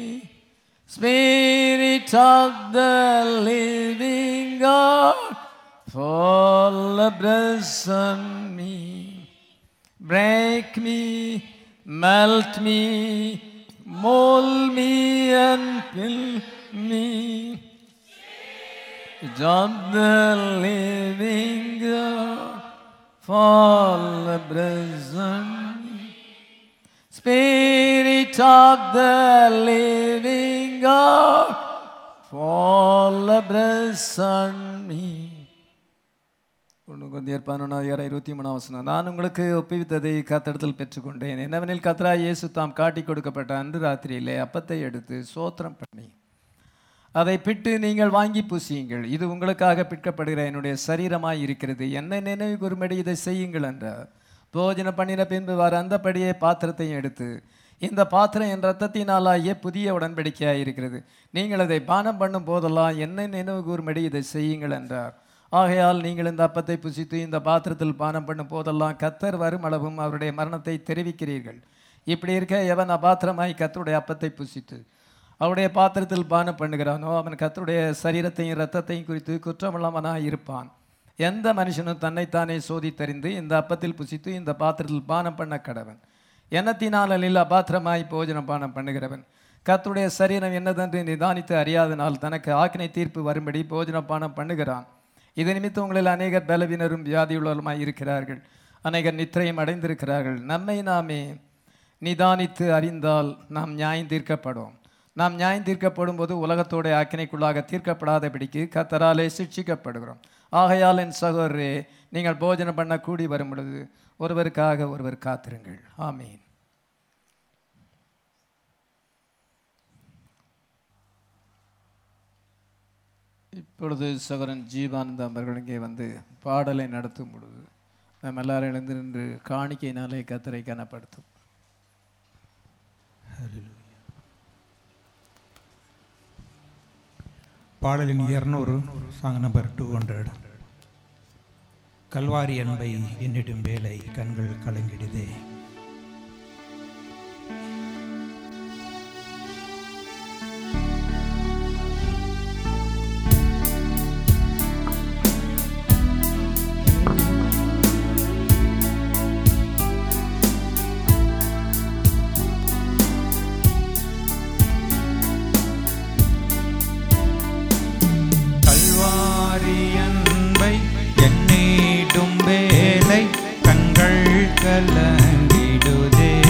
Spirit of the living God, fall abreast on me. Break me, melt me, mold me and fill me. of the living God, fall abreast on me. Spirit of the living God, fall abreast on me. ஒன்று கொஞ்சம் பதினொன்றாயிரம் இருபத்தி மூணாம் வசனம் நான் உங்களுக்கு ஒப்புவித்ததை கத்தடத்தில் பெற்றுக்கொண்டேன் என்னவெனில் கத்ரா இயேசு தாம் காட்டி கொடுக்கப்பட்ட அன்று ராத்திரியிலே அப்பத்தை எடுத்து சோத்திரம் பண்ணி அதை பிட்டு நீங்கள் வாங்கி பூசியுங்கள் இது உங்களுக்காக பிற்கப்படுகிற என்னுடைய சரீரமாய் இருக்கிறது என்னை நினைவு கூறும்படி இதை செய்யுங்கள் என்றார் போஜனம் பண்ணின பின்பு வர அந்தபடியே பாத்திரத்தையும் எடுத்து இந்த பாத்திரம் என் ரத்தத்தினாலாகிய புதிய உடன்படிக்கையாக இருக்கிறது நீங்கள் அதை பானம் பண்ணும் போதெல்லாம் என்னை நினைவு கூறும்படி இதை செய்யுங்கள் என்றார் ஆகையால் நீங்கள் இந்த அப்பத்தை புசித்து இந்த பாத்திரத்தில் பானம் பண்ணும் போதெல்லாம் கத்தர் வரும் அளவும் அவருடைய மரணத்தை தெரிவிக்கிறீர்கள் இப்படி இருக்க எவன் அபாத்திரமாய் கத்தருடைய அப்பத்தை புசித்து அவருடைய பாத்திரத்தில் பானம் பண்ணுகிறானோ அவன் கத்தருடைய சரீரத்தையும் இரத்தத்தையும் குறித்து குற்றமில்லாமனாய் இருப்பான் எந்த மனுஷனும் தன்னைத்தானே சோதித்தறிந்து இந்த அப்பத்தில் புசித்து இந்த பாத்திரத்தில் பானம் பண்ண கடவன் எண்ணத்தினாலில் அபாத்திரமாய் போஜனம் பானம் பண்ணுகிறவன் கர்த்தருடைய சரீரம் என்னதென்று நிதானித்து அறியாதனால் தனக்கு ஆக்கினை தீர்ப்பு வரும்படி போஜன பானம் பண்ணுகிறான் இது நிமித்தம் உங்களில் அநேகர் பலவீனரும் வியாதியுள்ளவருமாய் இருக்கிறார்கள் அநேகர் நித்திரையும் அடைந்திருக்கிறார்கள் நம்மை நாமே நிதானித்து அறிந்தால் நாம் நியாயம் தீர்க்கப்படும் நாம் நியாயம் தீர்க்கப்படும் போது உலகத்தோட ஆக்கினைக்குள்ளாக தீர்க்கப்படாதபடிக்கு கத்தராலே சிட்சிக்கப்படுகிறோம் ஆகையால் என் சகோதரரே நீங்கள் போஜனம் பண்ண கூடி வரும் பொழுது ஒருவருக்காக ஒருவர் காத்திருங்கள் ஆமீன் இப்பொழுது சகோதரன் ஜீவானந்தம் அவர்கள் இங்கே வந்து பாடலை நடத்தும் பொழுது நாம் எல்லாரும் எழுந்து நின்று காணிக்கையினாலே கத்தரை கனப்படுத்தும் பாடலின் இருநூறு song number two hundred Calvary அன்பை என்னிடும் வேலை கண்கள் கலங்கிடுதே கல்வாரி அன்பை என்னிடும் வேலை கண்கள் கலங்கிடுதே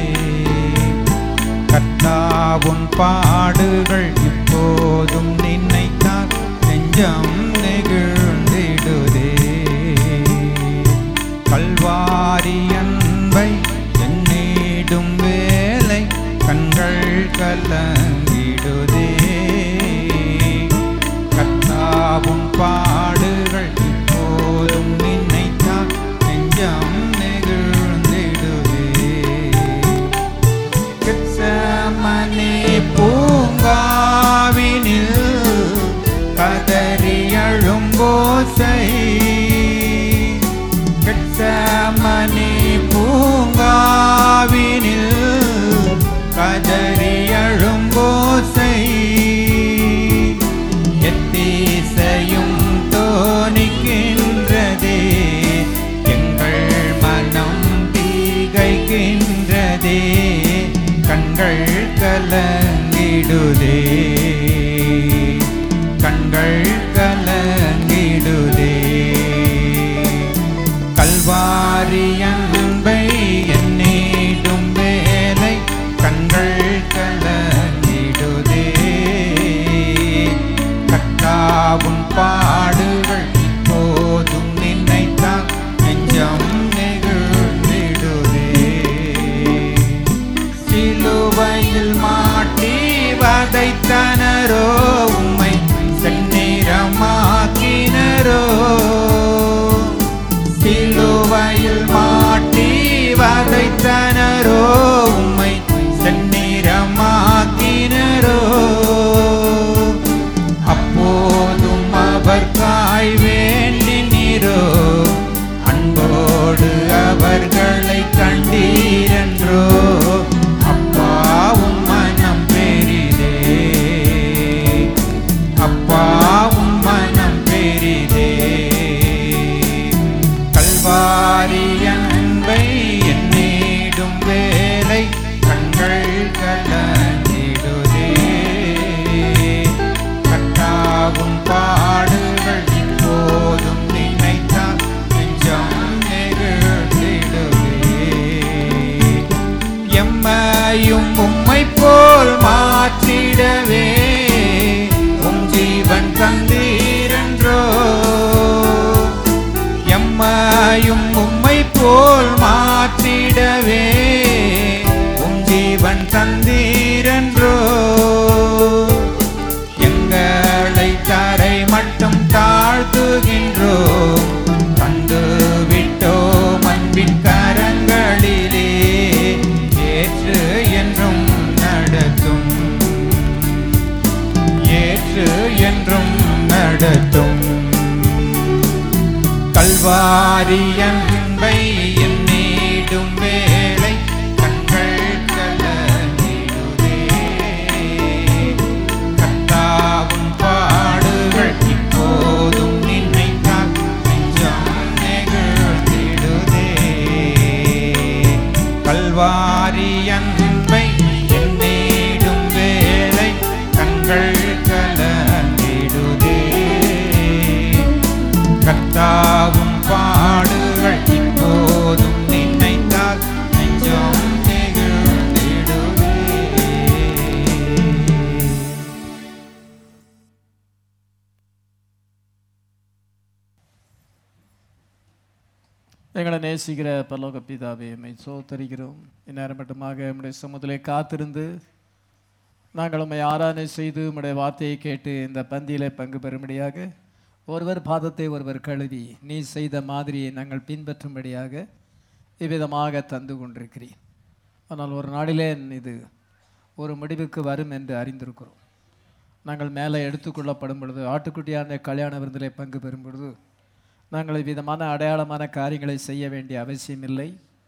கர்த்தாவுன் பாடுகள் இப்போதும் நினைத்தால் நெஞ்சம் நெகிழ்ந்திடுதே கல்வாரி அன்பை என்னிடும் வேலை கண்கள் கலங்கிடுதே கர்த்தாவும் பாடுகள் இப்போதும் நினைத்தால் நெஞ்சம் நெகிழ்ந்திடுவே கெத்சமனே பூங்காவினில் கதறி அழும்போசை கெத்சமனே பூங்காவினில் கதறி அழும்போசை எத்தீசையும் தோணிக்கின்றதே எங்கள் மனம் தீகைக்கின்றதே கண்கள் கலங்கிடுதே கண்கள் கலங்கிடுதே கல்வாரி அன்பை என்னிடும் வேலை கண்கள் கலங்கிடுதே கட்டாவும் பாடுகள் இப்போதும் நினைத்தால் நெஞ்சம் நெகிழ்ந்திடுதே சிலுவையில் மாட்டி வதைத்தனரோ உம்மை செந்நிறமாக்கினரோ சிலுவையில் மாட்டி வதைத்தனரோ உம்மை செந்நிறமாக்கினரோ அப்போதும் அவர் காய் வேண்டினீரோ அன்போடு அவர்களை கண்டீரென்றோ அப்பாவும் மனம் பெரிதே அப்பாவும் மனம் பெரிதே கல்வாரி அன்பை என்னிடும் வேலை கண்கள் கலந்திடுதே கட்டாவும் பாடுகள் இப்போதும் நினைத்தால் நெஞ்சம் நெகிழ்ந்திடுவே எம்மையும் உம்மை போல் மாற்றிடவே உம் ஜீவன் தந்தீரென்றோ எம்மையும் உம்மை போல் மாற்றிடவே உம் ஜீவன் தந்தீரென்றோ எங்களை தரை மட்டும் தாழ்த்துகின்றோம் கண்டு விட்டோம் அன்பின் கரங்களிலே ஏற்று என்றும் நடத்தும் ஏற்று என்றும் நடத்தும் கல்வாரி அன்பை என்னிடும் வேலை கண்கள் கலந்திடுதே கர்த்தாவும் பாடுகள் இப்போதும் நினைத்தால் நெஞ்சம் நெகிழ்ந்திடுதே கல்வாரி அன்பை என்னிடும் வேலை கண்கள் கலந்திடுதே கர்த்தாவும் பாடுகள் எங்களை நேசிக்கிற பரலோக பிதாவே எம்மை சோத்தரிக்கிறோம் இந்நேரம் மட்டுமாக நம்முடைய சமுதிலே காத்திருந்து நாங்கள் உம்மை ஆராதனை செய்து உம்முடைய வார்த்தையை கேட்டு இந்த பந்தியிலே பங்கு பெறும்படியாக ஒருவர் பாதத்தை ஒருவர் கழுவி நீ செய்த மாதிரியை நாங்கள் பின்பற்றும்படியாக இவ்விதமாக தந்து கொண்டிருக்கிறீர் ஆனால் ஒரு நாளிலே இது ஒரு முடிவுக்கு வரும் என்று அறிந்திருக்கிறோம் நாங்கள் மேலே எடுத்துக்கொள்ளப்படும் பொழுது ஆட்டுக்குட்டியான கல்யாண விருந்திலே பங்கு பெறும் பொழுது நாங்கள் இவ்விதமான அடையாளமான காரியங்களை செய்ய வேண்டிய அவசியமில்லை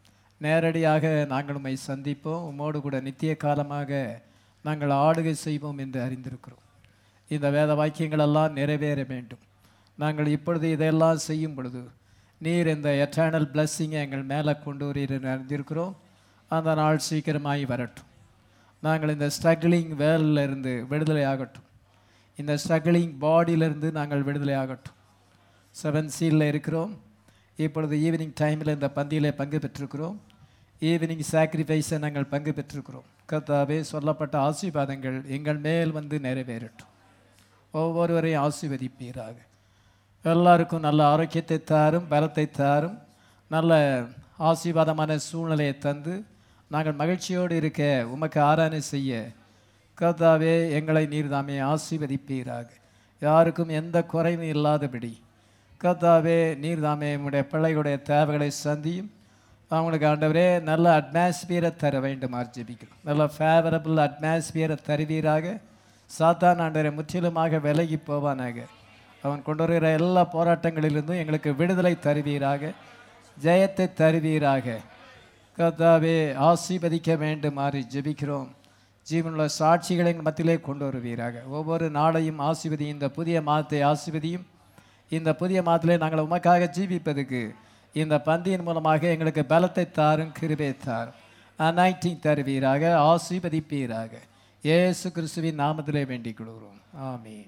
நேரடியாக நாங்கள் உம்மை சந்திப்போம் உம்மோடு கூட நித்திய காலமாக நாங்கள் ஆளுகை செய்வோம் என்று அறிந்திருக்கிறோம் இந்த வேத வாக்கியங்களெல்லாம் நிறைவேற வேண்டும் நாங்கள் இப்பொழுது இதையெல்லாம் செய்யும் பொழுது நீர் இந்த எட்டர்னல் பிளஸ்ஸிங்கை எங்கள் மேலே கொண்டு வரீர் என்று அறிந்திருக்கிறோம் அந்த நாள் சீக்கிரமாகி வரட்டும் நாங்கள் இந்த ஸ்ட்ரகிளிங் வேலில் இருந்து விடுதலை ஆகட்டும் இந்த ஸ்ட்ரகிளிங் பாடியிலிருந்து நாங்கள் விடுதலை ஆகட்டும் செவன் சீலில் இருக்கிறோம் இப்பொழுது ஈவினிங் டைமில் இந்த பந்தியிலே பங்கு பெற்றிருக்கிறோம் ஈவினிங் சாக்ரிஃபைஸை நாங்கள் பங்கு பெற்றிருக்கிறோம் கர்த்தாவே சொல்லப்பட்ட ஆசீர்வாதங்கள் எங்கள் மேல் வந்து நிறைவேறட்டும் ஒவ்வொருவரையும் ஆசீர்வதிப்பீராக எல்லாருக்கும் நல்ல ஆரோக்கியத்தை தாரும் பலத்தை தாரும் நல்ல ஆசீர்வாதமான சூழ்நிலையை தந்து நாங்கள் மகிழ்ச்சியோடு இருக்க உமக்கு ஆராதனை செய்ய கர்த்தாவே எங்களை நீர் தாமே ஆசீர்வதிப்பீராக யாருக்கும் எந்த குறைவும் இல்லாதபடி கர்த்தாவே நீர் தாமே உம்முடைய பிள்ளைகளுடைய தேவைகளை சந்தியும் அவங்களுக்கு ஆண்டவரே நல்ல அட்மாஸ்பியரை தர வேண்டும் ஜெபிக்கிறோம் நல்ல ஃபேவரபிள் அட்மாஸ்பியரை தருவீராக சாத்தான் ஆண்டவரை முற்றிலுமாக விலகி போவானாக அவன் கொண்டு வருகிற எல்லா போராட்டங்களிலிருந்தும் எங்களுக்கு விடுதலை தருவீராக ஜெயத்தை தருவீராக கர்த்தாவே ஆசீர்வதிக்க வேண்டுமாறு ஜெபிக்கிறோம் ஜீவனுள்ள சாட்சிகளை எங்கள் மத்தியிலே கொண்டு வருவீராக ஒவ்வொரு நாளையும் ஆசீர்வதியும் இந்த புதிய மாதத்தை ஆசீர்வதியும் இந்த புதிய மாதத்திலே நாங்கள் உமக்காக ஜீவிப்பதுக்கு இந்த பந்தியின் மூலமாக எங்களுக்கு பலத்தை தாரும் கிருபை தாரும் அனைட்டிங் தருவீராக ஆசீர்வதிப்பீராக இயேசு கிறிஸ்துவின் நாமத்திலே வேண்டிக் கொள்கிறோம் ஆமீன்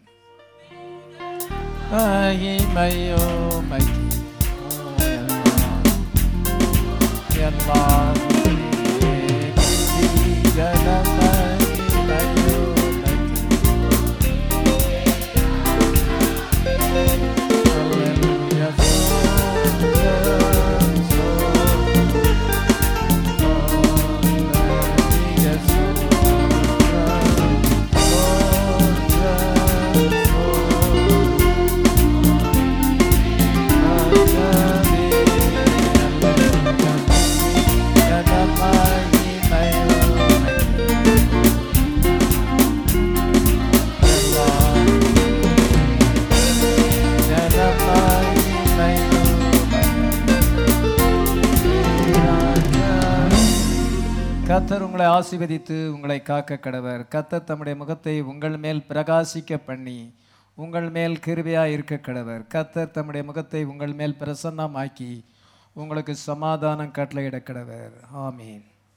மகிமையோ மகிமையோ எல்லாம் கனமகிமையோ Hallelujah, கத்தர் உங்களை ஆசீர்வதித்து உங்களை காக்க கடவர் கத்தர் தம்முடைய முகத்தை உங்கள் மேல் பிரகாசிக்க பண்ணி உங்கள் மேல் கிருபையாக இருக்க கடவர் கத்தர் தம்முடைய முகத்தை உங்கள் மேல் பிரசன்னமாக்கி உங்களுக்கு சமாதானம் கட்டளையிட கடவர் ஆமீன்